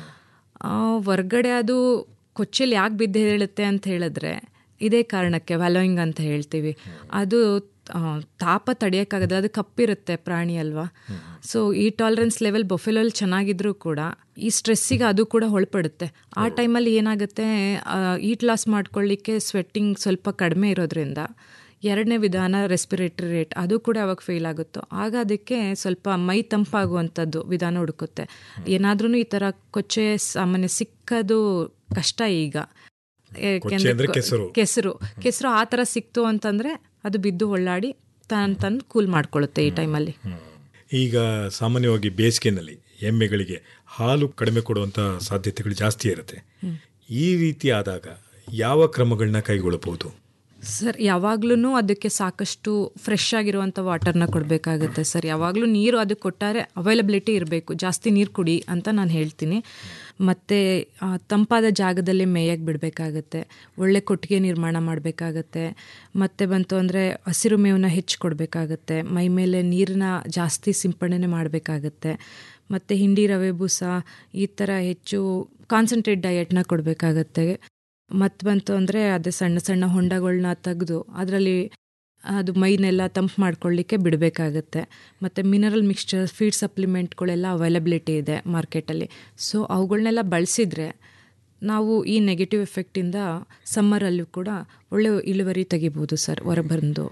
H: ಆ, ಹೊರ್ಗಡೆ ಅದು ಕೊಚ್ಚೆಲಿ ಯಾಕೆ ಬಿದ್ದು ಹೇಳುತ್ತೆ ಅಂತ ಹೇಳಿದ್ರೆ ಇದೇ ಕಾರಣಕ್ಕೆ ವ್ಯಾಲೋಯಿಂಗ್ ಅಂತ ಹೇಳ್ತೀವಿ ಅದು ಆ, ತಾಪ ತಡೆಯೋಕ್ಕಾಗದ ಅದು ಕಪ್ಪಿರುತ್ತೆ ಪ್ರಾಣಿ ಅಲ್ವಾ ಸೊ ಈ ಟಾಲರೆನ್ಸ್ ಲೆವೆಲ್ ಬೊಫೆಲಲ್ಲಿ ಚೆನ್ನಾಗಿದ್ರೂ ಕೂಡ ಈ ಸ್ಟ್ರೆಸ್ಸಿಗೆ ಅದು ಕೂಡ ಒಳಪಡುತ್ತೆ ಆ ಟೈಮಲ್ಲಿ ಏನಾಗುತ್ತೆ ಈಟ್ ಲಾಸ್ ಮಾಡ್ಕೊಳ್ಳಿಕ್ಕೆ ಸ್ವೆಟ್ಟಿಂಗ್ ಸ್ವಲ್ಪ ಕಡಿಮೆ ಇರೋದ್ರಿಂದ ಎರಡನೇ ವಿಧಾನ ರೆಸ್ಪಿರೇಟರಿ ರೇಟ್ ಅದು ಕೂಡ ಅವಾಗ ಫೇಲ್ ಆಗುತ್ತೋ ಆಗ ಅದಕ್ಕೆ ಸ್ವಲ್ಪ ಮೈ ತಂಪಾಗುವಂಥದ್ದು ವಿಧಾನ ಹುಡುಕುತ್ತೆ ಏನಾದ್ರೂ ಈ ಥರ ಕೊಚ್ಚೆ ಸಾಮಾನ್ಯ ಸಿಕ್ಕದು ಕಷ್ಟ ಈಗ
G: ಕೊಚ್ಚೆ ಅಂದ್ರೆ ಕೆಸರು.
H: ಕೆಸರು ಕೆಸರು ಆ ಥರ ಸಿಕ್ತು ಅಂತಂದರೆ ಅದು ಬಿದ್ದು ಒಳ್ಳಾಡಿ ತನ್ನ ತನ್ನ ಕೂಲ್ ಮಾಡ್ಕೊಳ್ಳುತ್ತೆ ಈ ಟೈಮಲ್ಲಿ
G: ಈಗ ಸಾಮಾನ್ಯವಾಗಿ ಬೇಸಿಗೆನಲ್ಲಿ ಎಮ್ಮೆಗಳಿಗೆ ಹಾಲು ಕಡಿಮೆ ಕೊಡುವಂಥ ಸಾಧ್ಯತೆಗಳು ಜಾಸ್ತಿ ಇರುತ್ತೆ ಈ ರೀತಿ ಆದಾಗ ಯಾವ ಕ್ರಮಗಳನ್ನ ಕೈಗೊಳ್ಳಬಹುದು
H: ಸರ್ ಯಾವಾಗ್ಲೂ ಅದಕ್ಕೆ ಸಾಕಷ್ಟು ಫ್ರೆಶ್ ಆಗಿರುವಂಥ ವಾಟರ್ನ ಕೊಡಬೇಕಾಗುತ್ತೆ ಸರ್ ಯಾವಾಗಲೂ ನೀರು ಅದಕ್ಕೆ ಕೊಟ್ಟಾರೆ ಅವೈಲಬಿಲಿಟಿ ಇರಬೇಕು ಜಾಸ್ತಿ ನೀರು ಕುಡಿ ಅಂತ ನಾನು ಹೇಳ್ತೀನಿ ಮತ್ತು ತಂಪಾದ ಜಾಗದಲ್ಲಿ ಮೇಯಕ್ಕೆ ಬಿಡಬೇಕಾಗತ್ತೆ ಒಳ್ಳೆ ಕೊಟ್ಟಿಗೆ ನಿರ್ಮಾಣ ಮಾಡಬೇಕಾಗತ್ತೆ ಮತ್ತು ಬಂತು ಅಂದರೆ ಹಸಿರು ಮೇವನ್ನ ಹೆಚ್ಚು ಕೊಡಬೇಕಾಗತ್ತೆ ಮೈ ಮೇಲೆ ನೀರನ್ನ ಜಾಸ್ತಿ ಸಿಂಪಡಣೆ ಮಾಡಬೇಕಾಗತ್ತೆ ಮತ್ತು ಹಿಂಡಿ ರವೆ ಬೂಸ ಈ ಥರ ಹೆಚ್ಚು ಕಾನ್ಸಂಟ್ರೇಟ್ ಡಯಟ್ನ ಕೊಡಬೇಕಾಗತ್ತೆ ಮತ್ತು ಬಂತು ಅಂದರೆ ಅದೇ ಸಣ್ಣ ಸಣ್ಣ ಹೊಂಡಗಳನ್ನ ತೆಗೆದು ಅದರಲ್ಲಿ ಅದು ಮೈನೆಲ್ಲ ತಂಪು ಮಾಡ್ಕೊಳ್ಳಿಕ್ಕೆ ಬಿಡಬೇಕಾಗತ್ತೆ ಮತ್ತು ಮಿನರಲ್ ಮಿಕ್ಸ್ಚರ್ ಫೀಡ್ ಸಪ್ಲಿಮೆಂಟ್ಗಳೆಲ್ಲ ಅವೈಲಬಿಲಿಟಿ ಇದೆ ಮಾರ್ಕೆಟಲ್ಲಿ ಸೊ ಅವುಗಳನ್ನೆಲ್ಲ ಬಳಸಿದರೆ ನಾವು ಈ ನೆಗೆಟಿವ್ ಎಫೆಕ್ಟಿಂದ ಸಮ್ಮರಲ್ಲೂ ಕೂಡ ಒಳ್ಳೆ ಇಳುವರಿ ತೆಗಿಬೋದು ಸರ್ ಹೊರಬಂದು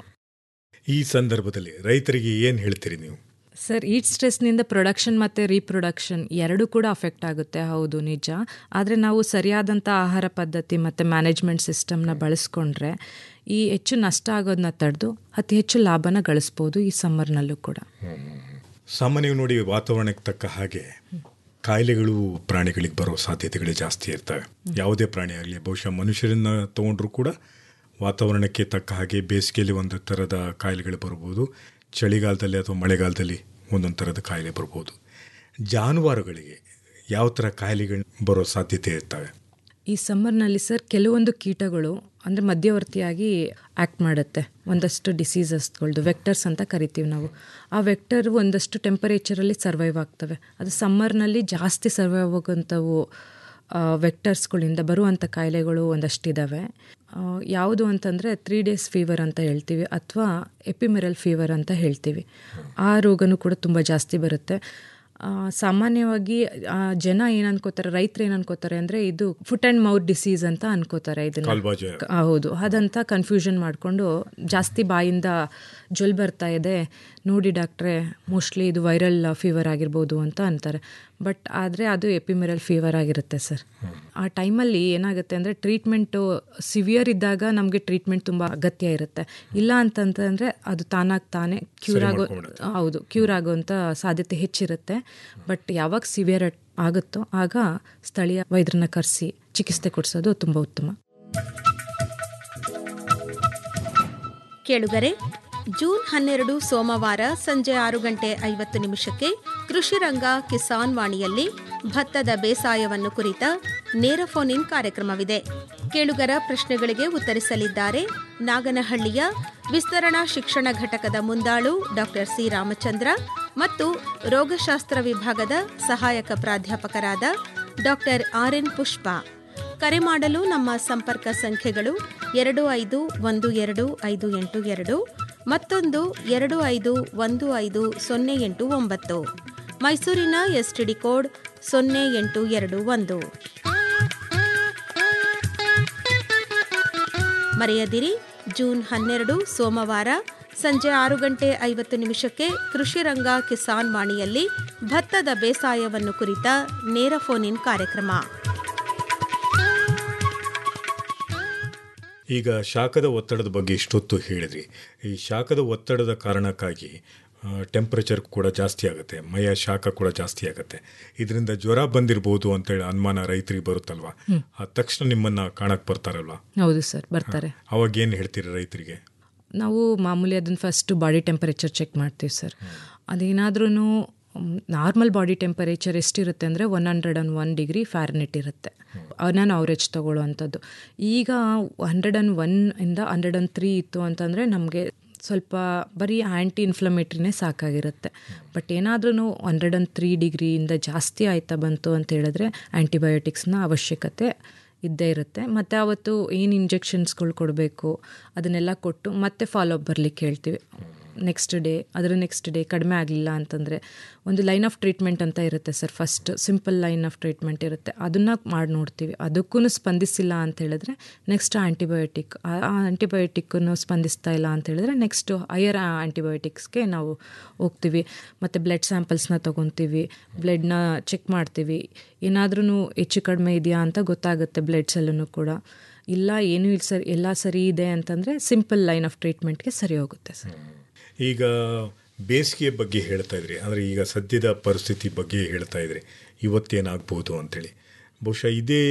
G: ಈ ಸಂದರ್ಭದಲ್ಲಿ ರೈತರಿಗೆ ಏನು ಹೇಳ್ತೀರಿ ನೀವು
H: ಸರ್ ಈಟ್ ಸ್ಟ್ರೆಸ್ನಿಂದ ಪ್ರೊಡಕ್ಷನ್ ಮತ್ತು ರೀಪ್ರೊಡಕ್ಷನ್ ಎರಡೂ ಕೂಡ ಅಫೆಕ್ಟ್ ಆಗುತ್ತೆ ಹೌದು ನಿಜ ಆದರೆ ನಾವು ಸರಿಯಾದಂಥ ಆಹಾರ ಪದ್ಧತಿ ಮತ್ತು ಮ್ಯಾನೇಜ್ಮೆಂಟ್ ಸಿಸ್ಟಮ್ನ ಬಳಸ್ಕೊಂಡ್ರೆ ಈ ಹೆಚ್ಚು ನಷ್ಟ ಆಗೋದನ್ನ ತಡೆದು ಅತಿ ಹೆಚ್ಚು ಲಾಭನ ಗಳಿಸ್ಬೋದು ಈ ಸಮ್ಮರ್ನಲ್ಲೂ ಕೂಡ
G: ಸಾಮಾನ್ಯವಾಗಿ ನೋಡಿ ವಾತಾವರಣಕ್ಕೆ ತಕ್ಕ ಹಾಗೆ ಕಾಯಿಲೆಗಳು ಪ್ರಾಣಿಗಳಿಗೆ ಬರೋ ಸಾಧ್ಯತೆಗಳೇ ಜಾಸ್ತಿ ಇರ್ತವೆ ಯಾವುದೇ ಪ್ರಾಣಿ ಆಗಲಿ ಬಹುಶಃ ಮನುಷ್ಯರನ್ನ ತಗೊಂಡ್ರೂ ಕೂಡ ವಾತಾವರಣಕ್ಕೆ ತಕ್ಕ ಹಾಗೆ ಬೇಸಿಗೆಯಲ್ಲಿ ಒಂದು ಥರದ ಕಾಯಿಲೆಗಳು ಬರ್ಬೋದು ಚಳಿಗಾಲದಲ್ಲಿ ಅಥವಾ ಮಳೆಗಾಲದಲ್ಲಿ ಒಂದೊಂದು ಥರದ ಕಾಯಿಲೆ ಬರ್ಬೋದು ಜಾನುವಾರುಗಳಿಗೆ ಯಾವ ಥರ ಕಾಯಿಲೆಗಳು ಬರೋ ಸಾಧ್ಯತೆ ಇರ್ತವೆ
H: ಈ ಸಮ್ಮರ್ನಲ್ಲಿ ಸರ್ ಕೆಲವೊಂದು ಕೀಟಗಳು ಅಂದರೆ ಮಧ್ಯವರ್ತಿಯಾಗಿ ಆ್ಯಕ್ಟ್ ಮಾಡುತ್ತೆ ಒಂದಷ್ಟು ಡಿಸೀಸಸ್ಗಳ್ದು ವೆಕ್ಟರ್ಸ್ ಅಂತ ಕರಿತೀವಿ ನಾವು ಆ ವೆಕ್ಟರ್ ಒಂದಷ್ಟು ಟೆಂಪರೇಚರಲ್ಲಿ ಸರ್ವೈವ್ ಆಗ್ತವೆ ಅದು ಸಮ್ಮರ್ನಲ್ಲಿ ಜಾಸ್ತಿ ಸರ್ವೈವ್ ಆಗೋಂಥವು ವೆಕ್ಟರ್ಸ್ಗಳಿಂದ ಬರುವಂಥ ಕಾಯಿಲೆಗಳು ಒಂದಷ್ಟಿದ್ದಾವೆ ಆ, ಯಾವುದು ಅಂತಂದರೆ ತ್ರೀ ಡೇಸ್ ಫೀವರ್ ಅಂತ ಹೇಳ್ತೀವಿ ಅಥವಾ ಎಪಿಮೆರಲ್ ಫೀವರ್ ಅಂತ ಹೇಳ್ತೀವಿ ಆ ರೋಗನೂ ಕೂಡ ತುಂಬ ಜಾಸ್ತಿ ಬರುತ್ತೆ ಆ, ಸಾಮಾನ್ಯವಾಗಿ ಆ, ಜನ ಏನು ಅನ್ಕೋತಾರೆ ರೈತರು ಏನು ಅನ್ಕೋತಾರೆ ಅಂದರೆ ಇದು ಫುಟ್ ಆ್ಯಂಡ್ ಮೌತ್ ಡಿಸೀಸ್ ಅಂತ ಅನ್ಕೋತಾರೆ ಇದನ್ನ
G: ಕಾಲ್ಬಾಜೆ.
H: ಕ- ಹೌದು ಅದಂತ ಕನ್ಫ್ಯೂಷನ್ ಮಾಡಿಕೊಂಡು ಜಾಸ್ತಿ ಬಾಯಿಂದ ಜೊಲ್ ಬರ್ತಾ ಇದೆ ನೋಡಿ ಡಾಕ್ಟ್ರೆ ಮೋಸ್ಟ್ಲಿ ಇದು ವೈರಲ್ ಫೀವರ್ ಆಗಿರ್ಬೋದು ಅಂತ ಅಂತಾರೆ ಬಟ್ ಆದರೆ ಅದು ಎಪಿಮೆರಲ್ ಫೀವರ್ ಆಗಿರುತ್ತೆ ಸರ್ ಆ ಟೈಮಲ್ಲಿ ಏನಾಗುತ್ತೆ ಅಂದರೆ ಟ್ರೀಟ್ಮೆಂಟು ಸಿವಿಯರ್ ಇದ್ದಾಗ ನಮಗೆ ಟ್ರೀಟ್ಮೆಂಟ್ ತುಂಬ ಅಗತ್ಯ ಇರುತ್ತೆ ಇಲ್ಲ ಅಂತಂತಂದರೆ ಅದು ತಾನಾಗಿ ತಾನೇ ಕ್ಯೂರ್ ಆಗೋ ಹೌದು ಕ್ಯೂರ್ ಆಗೋಂಥ ಸಾಧ್ಯತೆ ಹೆಚ್ಚಿರುತ್ತೆ ಬಟ್ ಯಾವಾಗ ಸಿವಿಯರ್ ಆಗುತ್ತೋ ಆಗ ಸ್ಥಳೀಯ ವೈದ್ಯರನ್ನ ಕರೆಸಿ ಚಿಕಿತ್ಸೆ ಕೊಡಿಸೋದು ತುಂಬ ಉತ್ತಮ
F: ಕೇಳುಗರೆ ಜೂನ್ ಹನ್ನೆರಡು ಸೋಮವಾರ ಸಂಜೆ ಆರು ಗಂಟೆ ಐವತ್ತು ನಿಮಿಷಕ್ಕೆ ಕೃಷಿ ರಂಗ ಕಿಸಾನ್ ವಾಣಿಯಲ್ಲಿ ಭತ್ತದ ಬೇಸಾಯವನ್ನು ಕುರಿತ ನೇರ ಫೋನ್ ಇನ್ ಕಾರ್ಯಕ್ರಮವಿದೆ ಕೇಳುಗರ ಪ್ರಶ್ನೆಗಳಿಗೆ ಉತ್ತರಿಸಲಿದ್ದಾರೆ ನಾಗನಹಳ್ಳಿಯ ವಿಸ್ತರಣಾ ಶಿಕ್ಷಣ ಘಟಕದ ಮುಂದಾಳು ಡಾಕ್ಟರ್ ಸಿ ರಾಮಚಂದ್ರ ಮತ್ತು ರೋಗಶಾಸ್ತ್ರ ವಿಭಾಗದ ಸಹಾಯಕ ಪ್ರಾಧ್ಯಾಪಕರಾದ ಡಾಕ್ಟರ್ ಆರ್ ಎನ್ ಪುಷ್ಪ ಕರೆ ಮಾಡಲು ನಮ್ಮ ಸಂಪರ್ಕ ಸಂಖ್ಯೆಗಳು ಎರಡು ಐದು ಒಂದು ಎರಡು ಐದು ಎಂಟು ಎರಡು ಮತ್ತೊಂದು ಎರಡು ಐದು ಒಂದು ಐದು ಸೊನ್ನೆ ಎಂಟು ಒಂಬತ್ತು ಮೈಸೂರಿನ ಎಸ್ಟಿಡಿ ಕೋಡ್ ಸೊನ್ನೆ ಎಂಟು ಎರಡು ಒಂದು ಮರೆಯದಿರಿ ಜೂನ್ ಹನ್ನೆರಡು ಸೋಮವಾರ ಸಂಜೆ ಆರು ಗಂಟೆ ಐವತ್ತು ನಿಮಿಷಕ್ಕೆ ಕೃಷಿ ರಂಗ ಕಿಸಾನ್ ವಾಣಿಯಲ್ಲಿ ಭತ್ತದ ಬೇಸಾಯವನ್ನು ಕುರಿತ ನೇರ ಫೋನ್ ಇನ್ ಕಾರ್ಯಕ್ರಮ
G: ಈಗ ಶಾಖದ ಒತ್ತಡದ ಬಗ್ಗೆ ಇಷ್ಟೊತ್ತು ಹೇಳಿದ್ರಿ ಈ ಶಾಖದ ಒತ್ತಡದ ಕಾರಣಕ್ಕಾಗಿ ಟೆಂಪ್ರೇಚರ್ ಕೂಡ ಜಾಸ್ತಿ ಆಗುತ್ತೆ ಮೈಯ ಶಾಖ ಕೂಡ ಜಾಸ್ತಿ ಆಗುತ್ತೆ ಇದರಿಂದ ಜ್ವರ ಬಂದಿರಬಹುದು ಅಂತೇಳಿ ಅನುಮಾನ ರೈತರಿಗೆ ಬರುತ್ತಲ್ವಾ ಆ ತಕ್ಷಣ ನಿಮ್ಮನ್ನ ಕಾಣಕ್ ಬರ್ತಾರಲ್ವಾ
H: ಹೌದು ಸರ್ ಬರ್ತಾರೆ
G: ಅವಾಗ ಏನು ಹೇಳ್ತೀರಿ ರೈತರಿಗೆ
H: ನಾವು ಮಾಮೂಲಿ ಅದನ್ನು ಫಸ್ಟ್ ಬಾಡಿ ಟೆಂಪರೇಚರ್ ಚೆಕ್ ಮಾಡ್ತೀವಿ ಸರ್ ಅದೇನಾದ್ರೂ ನಾರ್ಮಲ್ ಬಾಡಿ ಟೆಂಪರೇಚರ್ ಎಷ್ಟಿರುತ್ತೆ ಅಂದರೆ one hundred and one degree Fahrenheit ಇರುತ್ತೆ ನಾನು ಅವರೇಜ್ ತೊಗೊಳ್ಳೋವಂಥದ್ದು ಈಗ ಹಂಡ್ರೆಡ್ ಆ್ಯಂಡ್ ಒನ್ ಇಂದ ಹಂಡ್ರೆಡ್ ಆ್ಯಂಡ್ ತ್ರೀ ಇತ್ತು ಅಂತಂದರೆ ನಮಗೆ ಸ್ವಲ್ಪ ಬರೀ ಆ್ಯಂಟಿ ಇನ್ಫ್ಲಮೇಟ್ರಿನೇ ಸಾಕಾಗಿರುತ್ತೆ ಬಟ್ ಏನಾದ್ರೂ ಹಂಡ್ರೆಡ್ ಆ್ಯಂಡ್ ತ್ರೀ ಡಿಗ್ರಿಯಿಂದ ಜಾಸ್ತಿ ಆಯ್ತಾ ಬಂತು ಅಂತ ಹೇಳಿದ್ರೆ ಆ್ಯಂಟಿಬಯೋಟಿಕ್ಸ್ನ ಅವಶ್ಯಕತೆ ಇದ್ದೇ ಇರುತ್ತೆ ಮತ್ತು ಅವತ್ತು ಏನು ಇಂಜೆಕ್ಷನ್ಸ್ಗಳು ಕೊಡಬೇಕು ಅದನ್ನೆಲ್ಲ ಕೊಟ್ಟು ಮತ್ತೆ ಫಾಲೋಅಪ್ ಬರಲಿಕ್ಕೆ ಹೇಳ್ತೀವಿ ನೆಕ್ಸ್ಟ್ ಡೇ ಅದರ ನೆಕ್ಸ್ಟ್ ಡೇ ಕಡಿಮೆ ಆಗಲಿಲ್ಲ ಅಂತಂದರೆ ಒಂದು ಲೈನ್ ಆಫ್ ಟ್ರೀಟ್ಮೆಂಟ್ ಅಂತ ಇರುತ್ತೆ sir first simple line of treatment ಇರುತ್ತೆ ಅದನ್ನು ಮಾಡಿ ನೋಡ್ತೀವಿ ಅದಕ್ಕೂ ಸ್ಪಂದಿಸಿಲ್ಲ ಅಂತ ಹೇಳಿದ್ರೆ ನೆಕ್ಸ್ಟ್ ಆ್ಯಂಟಿಬಯೋಟಿಕ್ ಆ ಆ್ಯಂಟಿಬಯೋಟಿಕ್ಕನ್ನು ಸ್ಪಂದಿಸ್ತಾ ಇಲ್ಲ ಅಂತ ಹೇಳಿದ್ರೆ ನೆಕ್ಸ್ಟು ಹೈಯರ್ ಆ್ಯಂಟಿಬಯೋಟಿಕ್ಸ್ಗೆ ನಾವು ಹೋಗ್ತೀವಿ ಮತ್ತು ಬ್ಲಡ್ ಸ್ಯಾಂಪಲ್ಸ್ನ ತೊಗೊತೀವಿ ಬ್ಲಡ್ನ ಚೆಕ್ ಮಾಡ್ತೀವಿ ಏನಾದ್ರೂ ಹೆಚ್ಚು ಕಡಿಮೆ ಇದೆಯಾ ಅಂತ ಗೊತ್ತಾಗುತ್ತೆ ಬ್ಲಡ್ಸಲ್ಲೂ ಕೂಡ ಇಲ್ಲ ಏನೂ ಇಲ್ಲ ಸರ್ ಎಲ್ಲ ಸರಿ ಇದೆ ಅಂತಂದರೆ ಸಿಂಪಲ್ ಲೈನ್ ಆಫ್ ಟ್ರೀಟ್ಮೆಂಟ್ಗೆ ಸರಿ ಹೋಗುತ್ತೆ ಸರ್
G: ಈಗ ಬೇಸಿಗೆ ಬಗ್ಗೆ ಹೇಳ್ತಾ ಇದ್ರಿ ಅಂದರೆ ಈಗ ಸದ್ಯದ ಪರಿಸ್ಥಿತಿ ಬಗ್ಗೆ ಹೇಳ್ತಾ ಇದ್ರಿ ಇವತ್ತೇನಾಗ್ಬೋದು ಅಂತೇಳಿ ಬಹುಶಃ ಇದೇ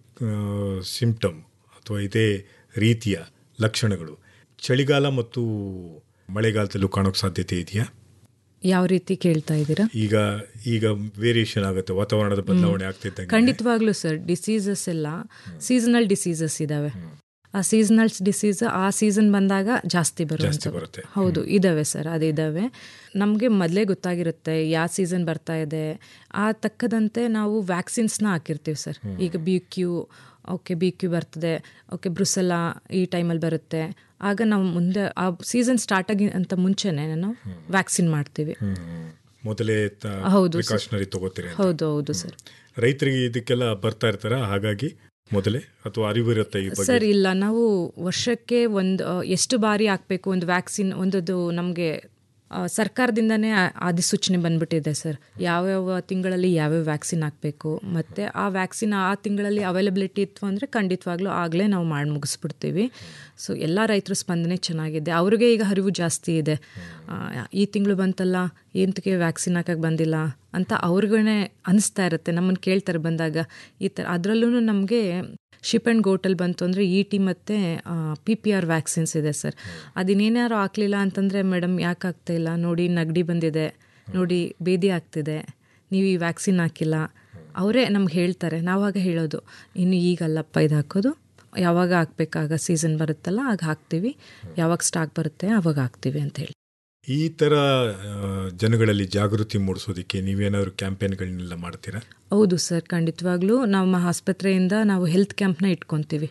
G: ಸಿಂಪ್ಟಮ್ ಅಥವಾ ಇದೇ ರೀತಿಯ ಲಕ್ಷಣಗಳು ಚಳಿಗಾಲ ಮತ್ತು ಮಳೆಗಾಲದಲ್ಲೂ ಕಾಣೋಕ್ಕೆ ಸಾಧ್ಯತೆ ಇದೆಯಾ
H: ಯಾವ ರೀತಿ ಕೇಳ್ತಾ ಇದ್ದೀರಾ
G: ಈಗ ಈಗ ವೇರಿಯೇಷನ್ ಆಗುತ್ತೆ ವಾತಾವರಣದ ಬದಲಾವಣೆ ಆಗ್ತಿದ್ದಂಗೆ
H: ಖಂಡಿತವಾಗ್ಲೂ ಸರ್ ಡಿಸೀಸಸ್ ಎಲ್ಲ ಸೀಸನಲ್ ಡಿಸೀಸಸ್ ಇದಾವೆ ಆ ಸೀಸನಲ್ಸ್ ಡಿಸೀಸ್ ಆ ಸೀಸನ್ ಬಂದಾಗ ಜಾಸ್ತಿ ಬರುತ್ತೆ
G: ಬರುತ್ತೆ.
H: ಹೌದು ಇದಾವೆ ಸರ್ ಅದು ಇದಾವೆ ನಮಗೆ ಮೊದಲೇ ಗೊತ್ತಾಗಿರುತ್ತೆ ಯಾವ ಸೀಸನ್ ಬರ್ತಾ ಇದೆ ಆ ತಕ್ಕದಂತೆ ನಾವು ವ್ಯಾಕ್ಸಿನ್ಸ್ನ ಹಾಕಿರ್ತೀವಿ ಸರ್ ಈಗ B Q okay B Q ಬರ್ತದೆ ಓಕೆ ಬ್ರುಸೆಲ್ಲ ಈ ಟೈಮಲ್ಲಿ ಬರುತ್ತೆ ಆಗ ನಾವು ಮುಂದೆ ಆ ಸೀಸನ್ ಸ್ಟಾರ್ಟ್ ಆಗಿ ಅಂತ ಮುಂಚೆನೆ ನಾವು ವ್ಯಾಕ್ಸಿನ್ ಮಾಡ್ತೀವಿ
G: ಮೊದಲೇ
H: ಹೌದು,
G: ಪ್ರಿಕಾಷನರಿ ತಗೋತೀರಿ ಅಂತ.
H: ಹೌದು ಹೌದು ಸರ್
G: ರೈತರಿಗೆ ಇದಕ್ಕೆಲ್ಲ ಬರ್ತಾ ಇರ್ತಾರ ಹಾಗಾಗಿ ಮೊದಲೇ ಅಥವಾ ಅರಿವಿರುತ್ತೆ ಈ ಬಗ್ಗೆ
H: ಸರ್ ಇಲ್ಲ ನಾವು ವರ್ಷಕ್ಕೆ ಒಂದು ಎಷ್ಟು ಬಾರಿ ಹಾಕಬೇಕು ಒಂದು ವ್ಯಾಕ್ಸಿನ್ ಒಂದದು ನಮಗೆ ಸರ್ಕಾರದಿಂದನೇ ಆ- ಅಧಿಸೂಚನೆ ಬಂದ್ಬಿಟ್ಟಿದೆ ಸರ್ ಯಾವ್ಯಾವ ತಿಂಗಳಲ್ಲಿ ಯಾವ್ಯಾವ ವ್ಯಾಕ್ಸಿನ್ ಹಾಕಬೇಕು ಮತ್ತು ಆ ವ್ಯಾಕ್ಸಿನ್ ಆ ತಿಂಗಳಲ್ಲಿ ಅವೈಲಬಿಲಿಟಿ ಇತ್ತು ಅಂದರೆ ಖಂಡಿತವಾಗ್ಲೂ ಆಗಲೇ ನಾವು ಮಾಡಿ ಮುಗಿಸ್ಬಿಡ್ತೀವಿ ಸೊ ಎಲ್ಲ ರೈತರ ಸ್ಪಂದನೆ ಚೆನ್ನಾಗಿದೆ ಅವ್ರಿಗೆ ಈಗ ಅರಿವು ಜಾಸ್ತಿ ಇದೆ ಆ, ಈ ತಿಂಗಳು ಬಂತಲ್ಲ ಏನಕ್ಕೆ ವ್ಯಾಕ್ಸಿನ್ ಹಾಕಕ್ಕೆ ಬಂದಿಲ್ಲ ಅಂತ ಅವ್ರಿಗೇ ಅನಿಸ್ತಾ ಇರುತ್ತೆ ನಮ್ಮನ್ನು ಕೇಳ್ತಾರೆ ಬಂದಾಗ ಈ ಥರ ಅದರಲ್ಲೂ ನಮಗೆ ಶಿಪ್ ಆ್ಯಂಡ್ ಗೋಟಲ್ಲಿ ಬಂತು ಅಂದರೆ ಇ ಟಿ ಮತ್ತು ಪಿ ಪಿ ಆರ್ ವ್ಯಾಕ್ಸಿನ್ಸ್ ಇದೆ ಸರ್ ಅದಿನ್ನೇನಾರು ಹಾಕ್ಲಿಲ್ಲ ಅಂತಂದರೆ ಮೇಡಮ್ ಯಾಕೆ ಆಗ್ತಾ ಇಲ್ಲ ನೋಡಿ ನಗಡಿ ಬಂದಿದೆ ನೋಡಿ ಬೇದಿ ಆಗ್ತಿದೆ ನೀವು ಈ ವ್ಯಾಕ್ಸಿನ್ ಹಾಕಿಲ್ಲ ಅವರೇ ನಮ್ಗೆ ಹೇಳ್ತಾರೆ ನಾವಾಗ ಹೇಳೋದು ಇನ್ನು ಈಗಲ್ಲಪ್ಪ ಇದು ಹಾಕೋದು ಯಾವಾಗ ಹಾಕ್ಬೇಕಾಗ ಸೀಸನ್ ಬರುತ್ತಲ್ಲ ಆಗ ಹಾಕ್ತೀವಿ ಯಾವಾಗ ಸ್ಟಾಕ್ ಬರುತ್ತೆ ಆವಾಗ ಹಾಕ್ತೀವಿ ಅಂತ ಹೇಳಿ
G: ಈ ಥರ ಆ, ಜನಗಳಲ್ಲಿ ಜಾಗೃತಿ ಮೂಡಿಸೋದಕ್ಕೆ ನೀವೇನಾದ್ರು ಕ್ಯಾಂಪೇನ್ಗಳನ್ನೆಲ್ಲ ಮಾಡ್ತೀರಾ
H: ಹೌದು ಸರ್ ಖಂಡಿತವಾಗ್ಲೂ ನಮ್ಮ ಆಸ್ಪತ್ರೆಯಿಂದ ನಾವು ಹೆಲ್ತ್ ಕ್ಯಾಂಪ್ನ ಇಟ್ಕೊತೀವಿ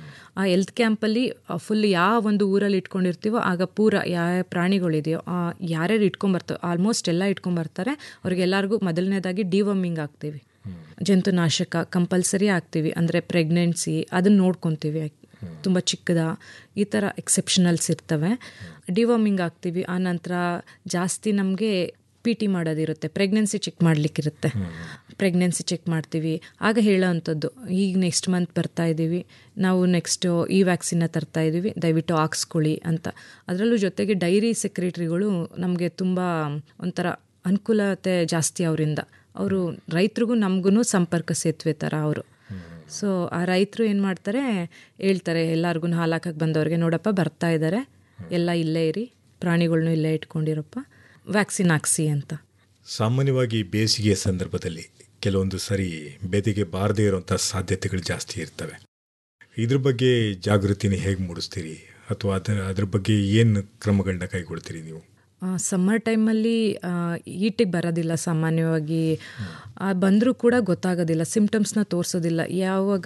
H: ಆ ಹೆಲ್ತ್ ಕ್ಯಾಂಪಲ್ಲಿ ಫುಲ್ ಯಾವ ಒಂದು ಊರಲ್ಲಿ ಇಟ್ಕೊಂಡಿರ್ತೀವೋ ಆಗ ಪೂರ ಯಾವ ಪ್ರಾಣಿಗಳಿದೆಯೋ ಆ ಯಾರ್ಯಾರು ಇಟ್ಕೊಂಬರ್ತವೆ ಆಲ್ಮೋಸ್ಟ್ ಎಲ್ಲ ಇಟ್ಕೊಂಬರ್ತಾರೆ ಅವ್ರಿಗೆಲ್ಲರಿಗೂ ಮೊದಲನೇದಾಗಿ ಡಿವಮಿಂಗ್ ಆಗ್ತೀವಿ ಜಂತುನಾಶಕ ಕಂಪಲ್ಸರಿ ಆಗ್ತೀವಿ ಅಂದರೆ ಪ್ರೆಗ್ನೆನ್ಸಿ ಅದನ್ನು ನೋಡ್ಕೊತೀವಿ ತುಂಬ ಚಿಕ್ಕದ ಈ ಥರ ಎಕ್ಸೆಪ್ಷನಲ್ಸ್ ಇರ್ತವೆ ಡಿವಮಿಂಗ್ ಆಗ್ತೀವಿ ಆನಂತರ ಜಾಸ್ತಿ ನಮಗೆ ಪಿ ಟಿ ಮಾಡೋದಿರುತ್ತೆ ಪ್ರೆಗ್ನೆನ್ಸಿ ಚೆಕ್ ಮಾಡಲಿಕ್ಕಿರುತ್ತೆ ಪ್ರೆಗ್ನೆನ್ಸಿ ಚೆಕ್ ಮಾಡ್ತೀವಿ ಆಗ ಹೇಳೋ ಅಂಥದ್ದು ಈಗ ನೆಕ್ಸ್ಟ್ ಮಂತ್ ಬರ್ತಾ ಇದ್ದೀವಿ ನಾವು ನೆಕ್ಸ್ಟು ಈ ವ್ಯಾಕ್ಸಿನ್ನ ತರ್ತಾ ಇದ್ದೀವಿ ದಯವಿಟ್ಟು ಹಾಕ್ಸ್ಕೊಳ್ಳಿ ಅಂತ ಅದರಲ್ಲೂ ಜೊತೆಗೆ ಡೈರಿ ಸೆಕ್ರೆಟ್ರಿಗಳು ನಮಗೆ ತುಂಬ ಒಂಥರ ಅನುಕೂಲತೆ ಜಾಸ್ತಿ ಅವರಿಂದ ಅವರು ರೈತರಿಗೂ ನಮಗೂ ಸಂಪರ್ಕ ಸೇತುವೆ ಥರ ಅವರು ಸೊ ಆ ರೈತರು ಏನು ಮಾಡ್ತಾರೆ ಹೇಳ್ತಾರೆ ಎಲ್ಲರಿಗೂ ಹಾಲು ಹಾಕಕ್ಕೆ ಬಂದವ್ರಿಗೆ ನೋಡಪ್ಪ ಬರ್ತಾ ಇದ್ದಾರೆ ಎಲ್ಲ ಇಲ್ಲೇ ಇರಿ ಪ್ರಾಣಿಗಳ್ನೂ ಇಲ್ಲೇ ಇಟ್ಕೊಂಡಿರಪ್ಪ ವ್ಯಾಕ್ಸಿನ್ ಹಾಕ್ಸಿ ಅಂತ
G: ಸಾಮಾನ್ಯವಾಗಿ ಬೇಸಿಗೆಯ ಸಂದರ್ಭದಲ್ಲಿ ಕೆಲವೊಂದು ಸರಿ ಬೆದೆಗೆ ಬಾರದೇ ಇರುವಂಥ ಸಾಧ್ಯತೆಗಳು ಜಾಸ್ತಿ ಇರ್ತವೆ ಇದ್ರ ಬಗ್ಗೆ ಜಾಗೃತಿನ ಹೇಗೆ ಮೂಡಿಸ್ತೀರಿ ಅಥವಾ ಅದರ ಅದ್ರ ಬಗ್ಗೆ ಏನು ಕ್ರಮಗಳನ್ನ ಕೈಗೊಳ್ತೀರಿ ನೀವು
H: ಸಮ್ಮರ್ ಟೈಮಲ್ಲಿ ಈಟಿಗೆ ಬರೋದಿಲ್ಲ ಸಾಮಾನ್ಯವಾಗಿ ಬಂದರೂ ಕೂಡ ಗೊತ್ತಾಗೋದಿಲ್ಲ ಸಿಮ್ಟಮ್ಸ್ನ ತೋರಿಸೋದಿಲ್ಲ ಯಾವಾಗ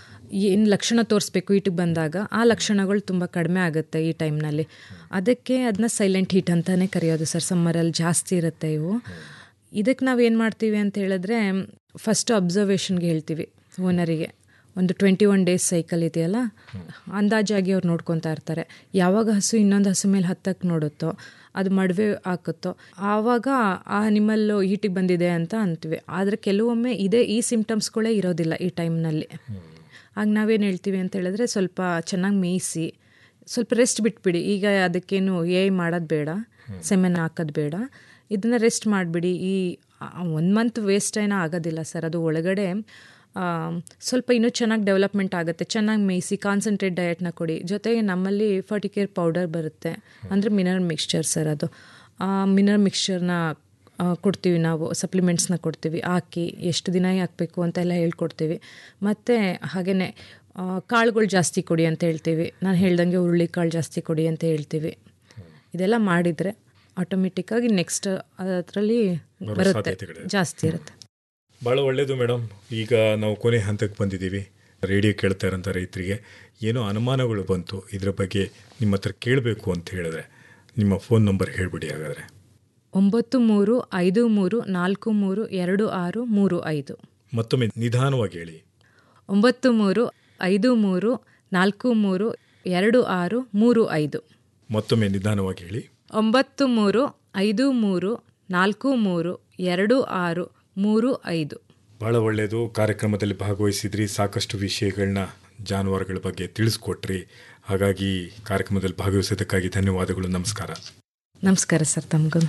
H: ಏನು ಲಕ್ಷಣ ತೋರಿಸ್ಬೇಕು ಈಟಿಗೆ ಬಂದಾಗ ಆ ಲಕ್ಷಣಗಳು ತುಂಬ ಕಡಿಮೆ ಆಗುತ್ತೆ ಈ ಟೈಮ್ನಲ್ಲಿ ಅದಕ್ಕೆ ಅದನ್ನ ಸೈಲೆಂಟ್ ಹೀಟ್ ಅಂತಲೇ ಕರೆಯೋದು ಸರ್ ಸಮ್ಮರಲ್ಲಿ ಜಾಸ್ತಿ ಇರುತ್ತೆ ಇವು ಇದಕ್ಕೆ ನಾವು ಏನು ಮಾಡ್ತೀವಿ ಅಂತ ಹೇಳಿದ್ರೆ ಫಸ್ಟು ಅಬ್ಸರ್ವೇಷನ್ಗೆ ಹೇಳ್ತೀವಿ ಓನರಿಗೆ ಒಂದು ಟ್ವೆಂಟಿ ಒನ್ ಡೇಸ್ ಸೈಕಲ್ ಇದೆಯಲ್ಲ ಅಂದಾಜಾಗಿ ಅವ್ರು ನೋಡ್ಕೊತಾ ಇರ್ತಾರೆ ಯಾವಾಗ ಹಸು ಇನ್ನೊಂದು ಹಸು ಮೇಲೆ ಹತ್ತಕ್ಕೆ ನೋಡುತ್ತೋ ಅದು ಮಡುವೆ ಹಾಕುತ್ತೋ ಆವಾಗ ಆ ಅನಿಮಲ್ಲು ಹೀಟಿಗೆ ಬಂದಿದೆ ಅಂತ ಅಂತೀವಿ ಆದರೆ ಕೆಲವೊಮ್ಮೆ ಇದೇ ಈ ಸಿಮ್ಟಮ್ಸ್ಗಳೇ ಇರೋದಿಲ್ಲ ಈ ಟೈಮ್ನಲ್ಲಿ ಆಗ ನಾವೇನು ಹೇಳ್ತೀವಿ ಅಂತ ಹೇಳಿದ್ರೆ ಸ್ವಲ್ಪ ಚೆನ್ನಾಗಿ ಮೇಯಿಸಿ ಸ್ವಲ್ಪ ರೆಸ್ಟ್ ಬಿಟ್ಬಿಡಿ ಈಗ ಅದಕ್ಕೇನು ಏ ಮಾಡೋದು ಬೇಡ ಸೆಮೆನ್ ಹಾಕೋದು ಬೇಡ ಇದನ್ನು ರೆಸ್ಟ್ ಮಾಡಿಬಿಡಿ ಈ ಒಂದು ಮಂತ್ ವೇಸ್ಟ್ ಏನೋ ಆಗೋದಿಲ್ಲ ಸರ್ ಅದು ಒಳಗಡೆ ಆ, ಸ್ವಲ್ಪ ಇನ್ನೂ ಚೆನ್ನಾಗಿ ಡೆವಲಪ್ಮೆಂಟ್ ಆಗುತ್ತೆ ಚೆನ್ನಾಗಿ ಮೇಯಿಸಿ ಕಾನ್ಸಂಟ್ರೇಟ್ ಡಯಟ್ನ ಕೊಡಿ ಜೊತೆಗೆ ನಮ್ಮಲ್ಲಿ ಫರ್ಟಿಕೇರ್ ಪೌಡರ್ ಬರುತ್ತೆ ಅಂದರೆ ಮಿನರಲ್ ಮಿಕ್ಸ್ಚರ್ ಸರ್ ಅದು ಆ ಮಿನರಲ್ ಮಿಕ್ಸ್ಚರ್ನ ಆ, ಕೊಡ್ತೀವಿ ನಾವು ಸಪ್ಲಿಮೆಂಟ್ಸ್ನ ಕೊಡ್ತೀವಿ ಹಾಕಿ ಎಷ್ಟು ದಿನ ಹಾಕಬೇಕು ಅಂತೆಲ್ಲ ಹೇಳ್ಕೊಡ್ತೀವಿ ಮತ್ತು ಹಾಗೆಯೇ ಕಾಳುಗಳು ಜಾಸ್ತಿ ಕೊಡಿ ಅಂತ ಹೇಳ್ತೀವಿ ನಾನು ಹೇಳ್ದಂಗೆ ಹುರುಳಿ ಕಾಳು ಜಾಸ್ತಿ ಕೊಡಿ ಅಂತ ಹೇಳ್ತೀವಿ ಇದೆಲ್ಲ ಮಾಡಿದರೆ ಆಟೋಮೆಟಿಕ್ಕಾಗಿ ನೆಕ್ಸ್ಟ್ ಅದರಲ್ಲಿ
G: ಬರೋ
H: ಬರುತ್ತೆ
G: ಸಾಧ್ಯತೆಗಳಿದೆ.
H: ಜಾಸ್ತಿ ಇರುತ್ತೆ
G: ಭಾಳ ಒಳ್ಳೆಯದು ಮೇಡಮ್ ಈಗ ನಾವು ಕೊನೆ ಹಂತಕ್ಕೆ ಬಂದಿದ್ದೀವಿ ರೇಡಿಯೋ ಕೇಳ್ತಾ ಇರೋಂಥ ರೈತರಿಗೆ ಏನೋ ಅನುಮಾನಗಳು ಬಂತು ಇದ್ರ ಬಗ್ಗೆ ನಿಮ್ಮ ಹತ್ರ ಕೇಳಬೇಕು ಅಂತ ಹೇಳಿದ್ರೆ ನಿಮ್ಮ ಫೋನ್ ನಂಬರ್ ಹೇಳಿಬಿಡಿ ಹಾಗಾದರೆ
H: ಒಂಬತ್ತು ಮೂರು ಐದು ಮೂರು ನಾಲ್ಕು ಮೂರು ಎರಡು ಆರು ಮೂರು ಐದು
G: ಮತ್ತೊಮ್ಮೆ ನಿಧಾನವಾಗಿ ಹೇಳಿ
H: ಒಂಬತ್ತು ಮೂರು ಐದು ಮೂರು ನಾಲ್ಕು ಮೂರು ಎರಡು ಆರು ಮೂರು ಐದು
G: ಮತ್ತೊಮ್ಮೆ ನಿಧಾನವಾಗಿ ಹೇಳಿ
H: ಒಂಬತ್ತು ಮೂರು ಐದು ಮೂರು ನಾಲ್ಕು ಮೂರು ಎರಡು ಆರು ಮೂರು ಐದು
G: ಭಾಳ ಒಳ್ಳೆಯದು ಕಾರ್ಯಕ್ರಮದಲ್ಲಿ ಭಾಗವಹಿಸಿದ್ರಿ ಸಾಕಷ್ಟು ವಿಷಯಗಳನ್ನ ಜಾನುವಾರುಗಳ ಬಗ್ಗೆ ತಿಳಿಸ್ಕೊಟ್ರಿ ಹಾಗಾಗಿ ಕಾರ್ಯಕ್ರಮದಲ್ಲಿ ಭಾಗವಹಿಸೋದಕ್ಕಾಗಿ ಧನ್ಯವಾದಗಳು ನಮಸ್ಕಾರ
H: ನಮಸ್ಕಾರ ಸರ್ ತಮಗೂ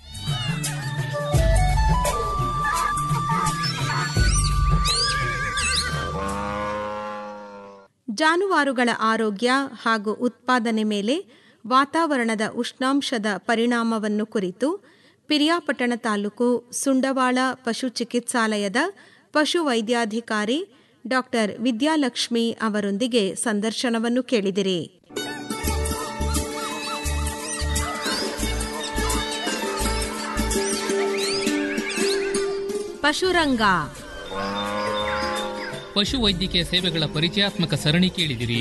F: ಜಾನುವಾರುಗಳ ಆರೋಗ್ಯ ಹಾಗೂ ಉತ್ಪಾದನೆ ಮೇಲೆ ವಾತಾವರಣದ ಉಷ್ಣಾಂಶದ ಪರಿಣಾಮವನ್ನು ಕುರಿತು ಪಿರಿಯಾಪಟ್ಟಣ ತಾಲೂಕು ಸುಂಡವಾಳ ಪಶು ಚಿಕಿತ್ಸಾಲಯದ ಪಶು ವೈದ್ಯಾಧಿಕಾರಿ ಡಾಕ್ಟರ್ ವಿದ್ಯಾಲಕ್ಷ್ಮಿ ಅವರೊಂದಿಗೆ ಸಂದರ್ಶನವನ್ನು ಕೇಳಿದಿರಿ ಪಶುರಂಗ
I: ಪಶು ವೈದ್ಯಕೀಯ ಸೇವೆಗಳ ಪರಿಚಯಾತ್ಮಕ ಸರಣಿ ಕೇಳಿದಿರಿ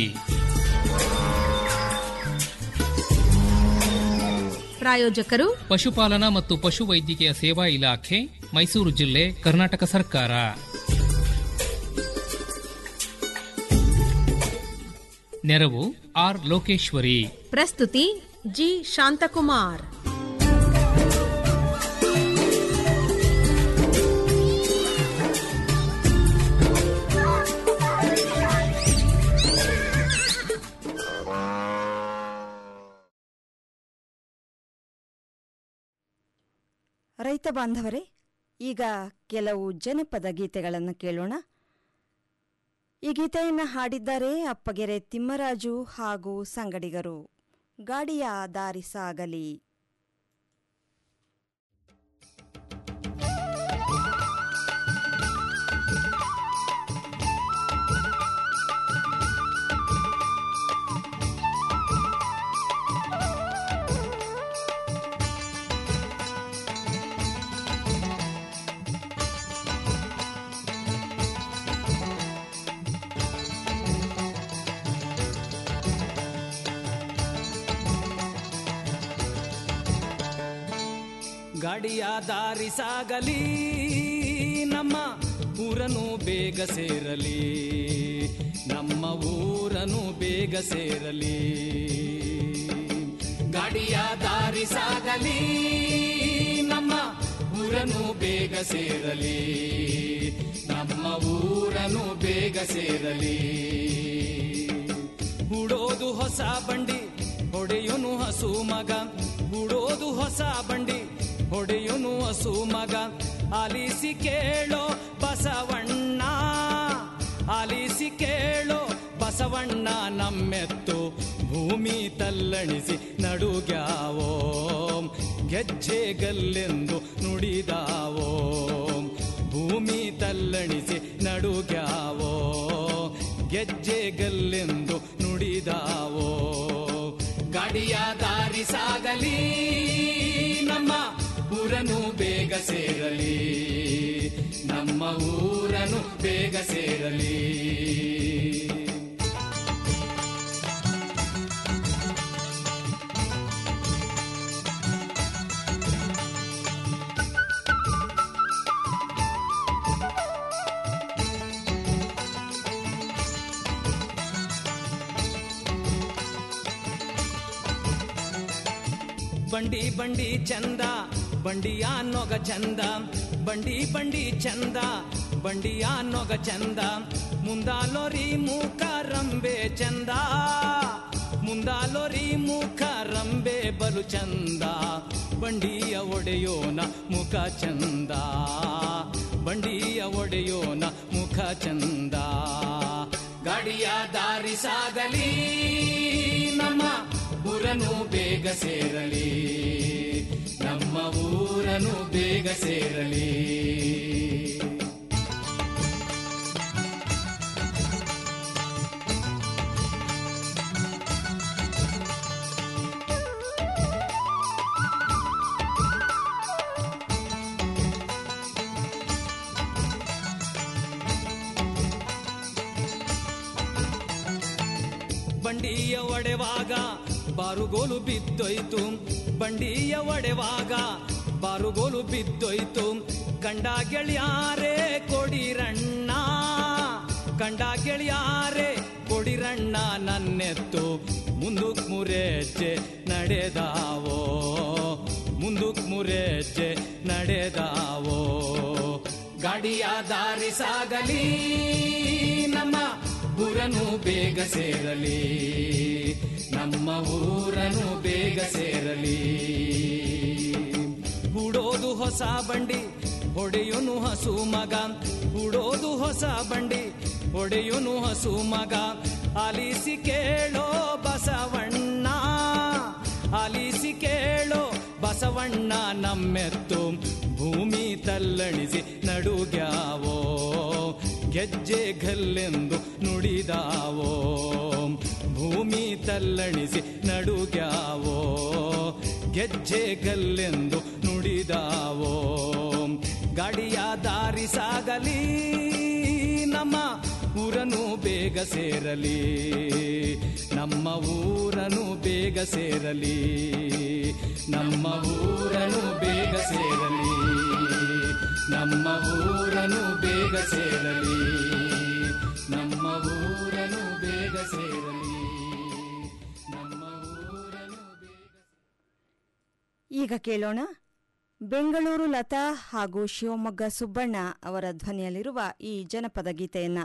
F: ಪ್ರಾಯೋಜಕರು
I: ಪಶುಪಾಲನಾ ಮತ್ತು ಪಶು ವೈದ್ಯಕೀಯ ಸೇವಾ ಇಲಾಖೆ ಮೈಸೂರು ಜಿಲ್ಲೆ ಕರ್ನಾಟಕ ಸರ್ಕಾರ ನೆರವು ಆರ್ ಲೋಕೇಶ್ವರಿ
F: ಪ್ರಸ್ತುತಿ ಜಿ ಶಾಂತಕುಮಾರ್
A: ರೈತ ಬಾಂಧವರೇ ಈಗ ಕೆಲವು ಜನಪದ ಗೀತೆಗಳನ್ನು ಕೇಳೋಣ ಈ ಗೀತೆಯನ್ನು ಹಾಡಿದ್ದಾರೆ ಅಪ್ಪಗೆರೆ ತಿಮ್ಮರಾಜು ಹಾಗೂ ಸಂಗಡಿಗರು ಗಾಡಿಯ ದಾರಿ ಸಾಗಲಿ
J: ಗಾಡಿಯ ದಾರಿ ಸಾಗಲಿ ನಮ್ಮ ಊರನು ಬೇಗ ಸೇರಲಿ ನಮ್ಮ ಊರನು ಬೇಗ ಸೇರಲಿ ಗಾಡಿಯ ದಾರಿ ಸಾಗಲಿ ನಮ್ಮ ಊರನು ಬೇಗ ಸೇರಲಿ ನಮ್ಮ ಊರನು ಬೇಗ ಸೇರಲಿ ಹೂಡೋದು ಹೊಸ ಬಂಡಿ ಹೊಡೆಯೋನು ಹಸು ಮಗ ಹೂಡೋದು ಹೊಸ ಬಂಡಿ ಹೊಡೆಯೋನು ಹಸು ಮಗ ಆಲಿಸಿ ಕೇಳೋ ಬಸವಣ್ಣ ಆಲಿಸಿ ಕೇಳೋ ಬಸವಣ್ಣ ನಮ್ಮೆತ್ತು ಭೂಮಿ ತಲ್ಲಣಿಸಿ ನಡುಗ್ಯಾವೋ ಗೆಜ್ಜೆಗಲ್ಲೆಂದು ನುಡಿದಾವೋ ಭೂಮಿ ತಲ್ಲಣಿಸಿ ನಡುಗ್ಯಾವೋ ಗೆಜ್ಜೆಗಲ್ಲೆಂದು ನುಡಿದಾವೋ ಗಾಡಿಯ ದಾರಿ ಸಾಗಲಿ ನಮ್ಮ ಊರನು ಬೇಗ ಸೇರಲಿ ನಮ್ಮ ಊರನು ಬೇಗ ಸೇರಲಿ ಬಂಡಿ ಬಂಡಿ ಚಂದ ಬಂಡಿಯ ನೊಗ ಚಂದ ಬಂಡಿ ಬಂಡಿ ಚಂದ ಬಂಡಿಯ ನೊಗ ಚಂದ ಮುಂದಾಲೋರಿ ಮೂಕ ರಂಬೆ ಚಂದ ಮುಂದಾಲೋರಿ ಮುಖ ರಂಬೆ ಬಲು ಚಂದ ಬಂಡಿಯ ಒಡೆಯೋನ ಮುಖ ಚಂದ ಬಂಡಿಯ ಒಡೆಯೋನ ಮುಖ ಚಂದ ಗಾಡಿಯ ದಾರಿ ಸಾಗಲಿ ನಮ್ಮ ಊರನು ಬೇಗ ಸೇರಲಿ ನಮ್ಮ ಊರನು ಬೇಗ ಸೇರಲಿ ಬಂಡಿಯ ಒಡೆವಾಗ ಬಾರುಗೋಲು ಬಿದ್ದೋಯ್ತು ಬಂಡಿಯ ಒಡೆವಾಗ ಬಾರುಗೋಲು ಬಿದ್ದೋಯ್ತು ಕಂಡ ಗೆಳೆಯಾರೆ ಕೊಡಿರಣ್ಣ ಕಂಡ ಗೆಳೆಯಾರೆ ಕೊಡಿರಣ್ಣ ನನ್ನೆತ್ತು ಮುಂದಕ್ ಮುರೆಜ್ಜೆ ನಡೆದಾವೋ ಮುಂದಕ್ ಮುರೆಜ್ಜೆ ನಡೆದಾವೋ ಗಾಡಿಯ ದಾರಿ ಸಾಗಲಿ ನಮ್ಮ ಊರನು ಬೇಗ ಸೇರಲಿ ನಮ್ಮ ಊರನು ಬೇಗ ಸೇರಲಿ ಹೂಡೋದು ಹೊಸ ಬಂಡಿ ಹೊಡೆಯುನು ಹಸು ಮಗ ಹೂಡೋದು ಹೊಸ ಬಂಡಿ ಹೊಡೆಯುನು ಹಸು ಮಗ ಆಲಿಸಿ ಕೇಳೋ ಬಸವಣ್ಣ ಆಲಿಸಿ ಕೇಳೋ ಬಸವಣ್ಣ ನಮ್ಮೆತ್ತು ಭೂಮಿ ತಲ್ಲಣಿಸಿ ನಡುಗ್ಯಾವೋ ಗೆಜ್ಜೆ ಗಲ್ಲೆಂದು ನುಡಿದಾವೋ ಭೂಮಿ ತಲ್ಲಣಿಸಿ ನಡುಗ್ಯಾವೋ ಗೆಜ್ಜೆ ಗಲ್ಲೆಂದು ನುಡಿದಾವೋ ಗಾಡಿಯ ದಾರಿ ಸಾಗಲಿ ನಮ್ಮ ಊರನು ಬೇಗ ಸೇರಲಿ ನಮ್ಮ ಊರನು ಬೇಗ ಸೇರಲಿ ನಮ್ಮ ಊರನು ಬೇಗ ಸೇರಲಿ ನಮ್ಮ ಊರನು ಬೇಗ ಸೇರಲಿ ನಮ್ಮ ಊರನು ಬೇಗ ಸೇರಲಿ ನಮ್ಮ ಊರನು
A: ಈಗ ಕೇಳೋಣ ಬೆಂಗಳೂರು ಲತಾ ಹಾಗೂ ಶಿವಮೊಗ್ಗ ಸುಬ್ಬಣ್ಣ ಅವರ ಧ್ವನಿಯಲ್ಲಿರುವ ಈ ಜನಪದ ಗೀತೆಯನ್ನ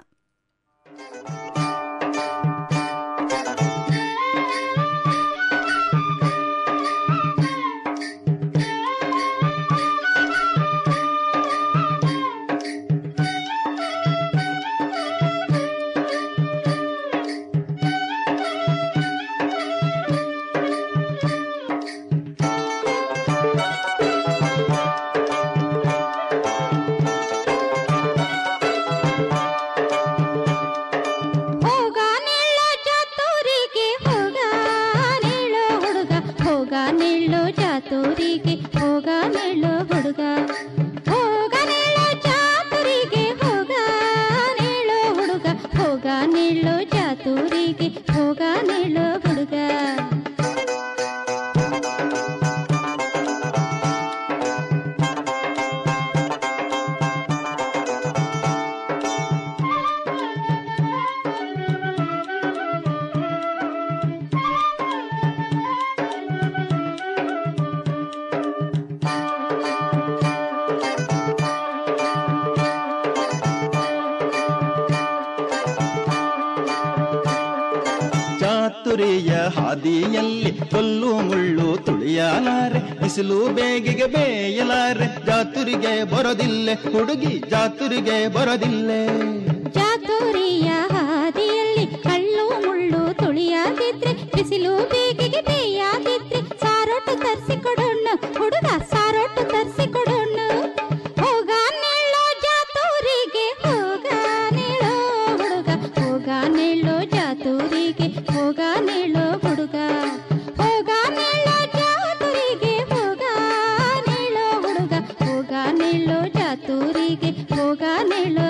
K: ಹೋಗ ನಿಲ್ಲೋ ಚಾತುರಿಗೆ ಹೋಗ ನಿಲ್ಲೋ ಹುಡುಗ ಹೋಗ ನಿಲ್ಲೋ ಚಾತುರಿಗೆ ಹೋಗ ನಿಲ್ಲೋ ಹುಡುಗ ಹೋಗ ನಿಲ್ಲೋ ಚಾತುರಿಗೆ ಹೋಗ ನಿಲ್ಲೋ ಹುಡುಗ ಹೋಗ ನಿಲ್ಲೋ ಚಾತುರಿಗೆ ಹೋಗ ನಿಲ್ಲೋ ಹುಡುಗ
L: ಚಾತುರಿಯ ಹಾದಿಯಲ್ಲಿ ಕೊಲ್ಲು ಮುಳ್ಳು ತುಳಿಯಲಾರೆ ಬಿಸಿಲು ಬೇಗಿಗೆ ಬೇಯಲಾರೆ ಜಾತುರಿಗೆ ಬರೋದಿಲ್ಲೆ ಹುಡುಗಿ ಜಾತುರಿಗೆ ಬರೋದಿಲ್ಲೆ
K: ಚಾತುರಿಯ ಹಾದಿಯಲ್ಲಿ ಕಳ್ಳು ಮುಳ್ಳು ತುಳಿಯಾದಿದ್ರೆ ಬಿಸಿಲು ಬೇಗಿಗೆ ಬೇಯಾದಿದ್ರೆ ಸಾರೋಟು ತರಿಸಿ ಕೊಡೋಣ ಹುಡುಗ ಸಾರೋಟು ತರಿಸಿ ಕೊಡೋಣ ಹೋಗ ನಿಲ್ಲೋ ಜಾತೂರಿಗೆ ಹೋಗ ನಿಲ್ಲೋ ಹುಡುಗ ಹೋಗ ನಿಲ್ಲೋ ಜಾತೂರಿಗೆ ಹೋಗ ನಿಲ್ಲೋ ಹುಡುಗ ಹೋಗ ನಿಲ್ಲೋ ಜಾತೂರಿಗೆ ಹೋಗ ನಿಲ್ಲೋ ಹುಡುಗ ಹೋಗ ನಿಲ್ಲೋ ಜಾತೂರಿಗೆ ಹೋಗ ನಿಲ್ಲೋ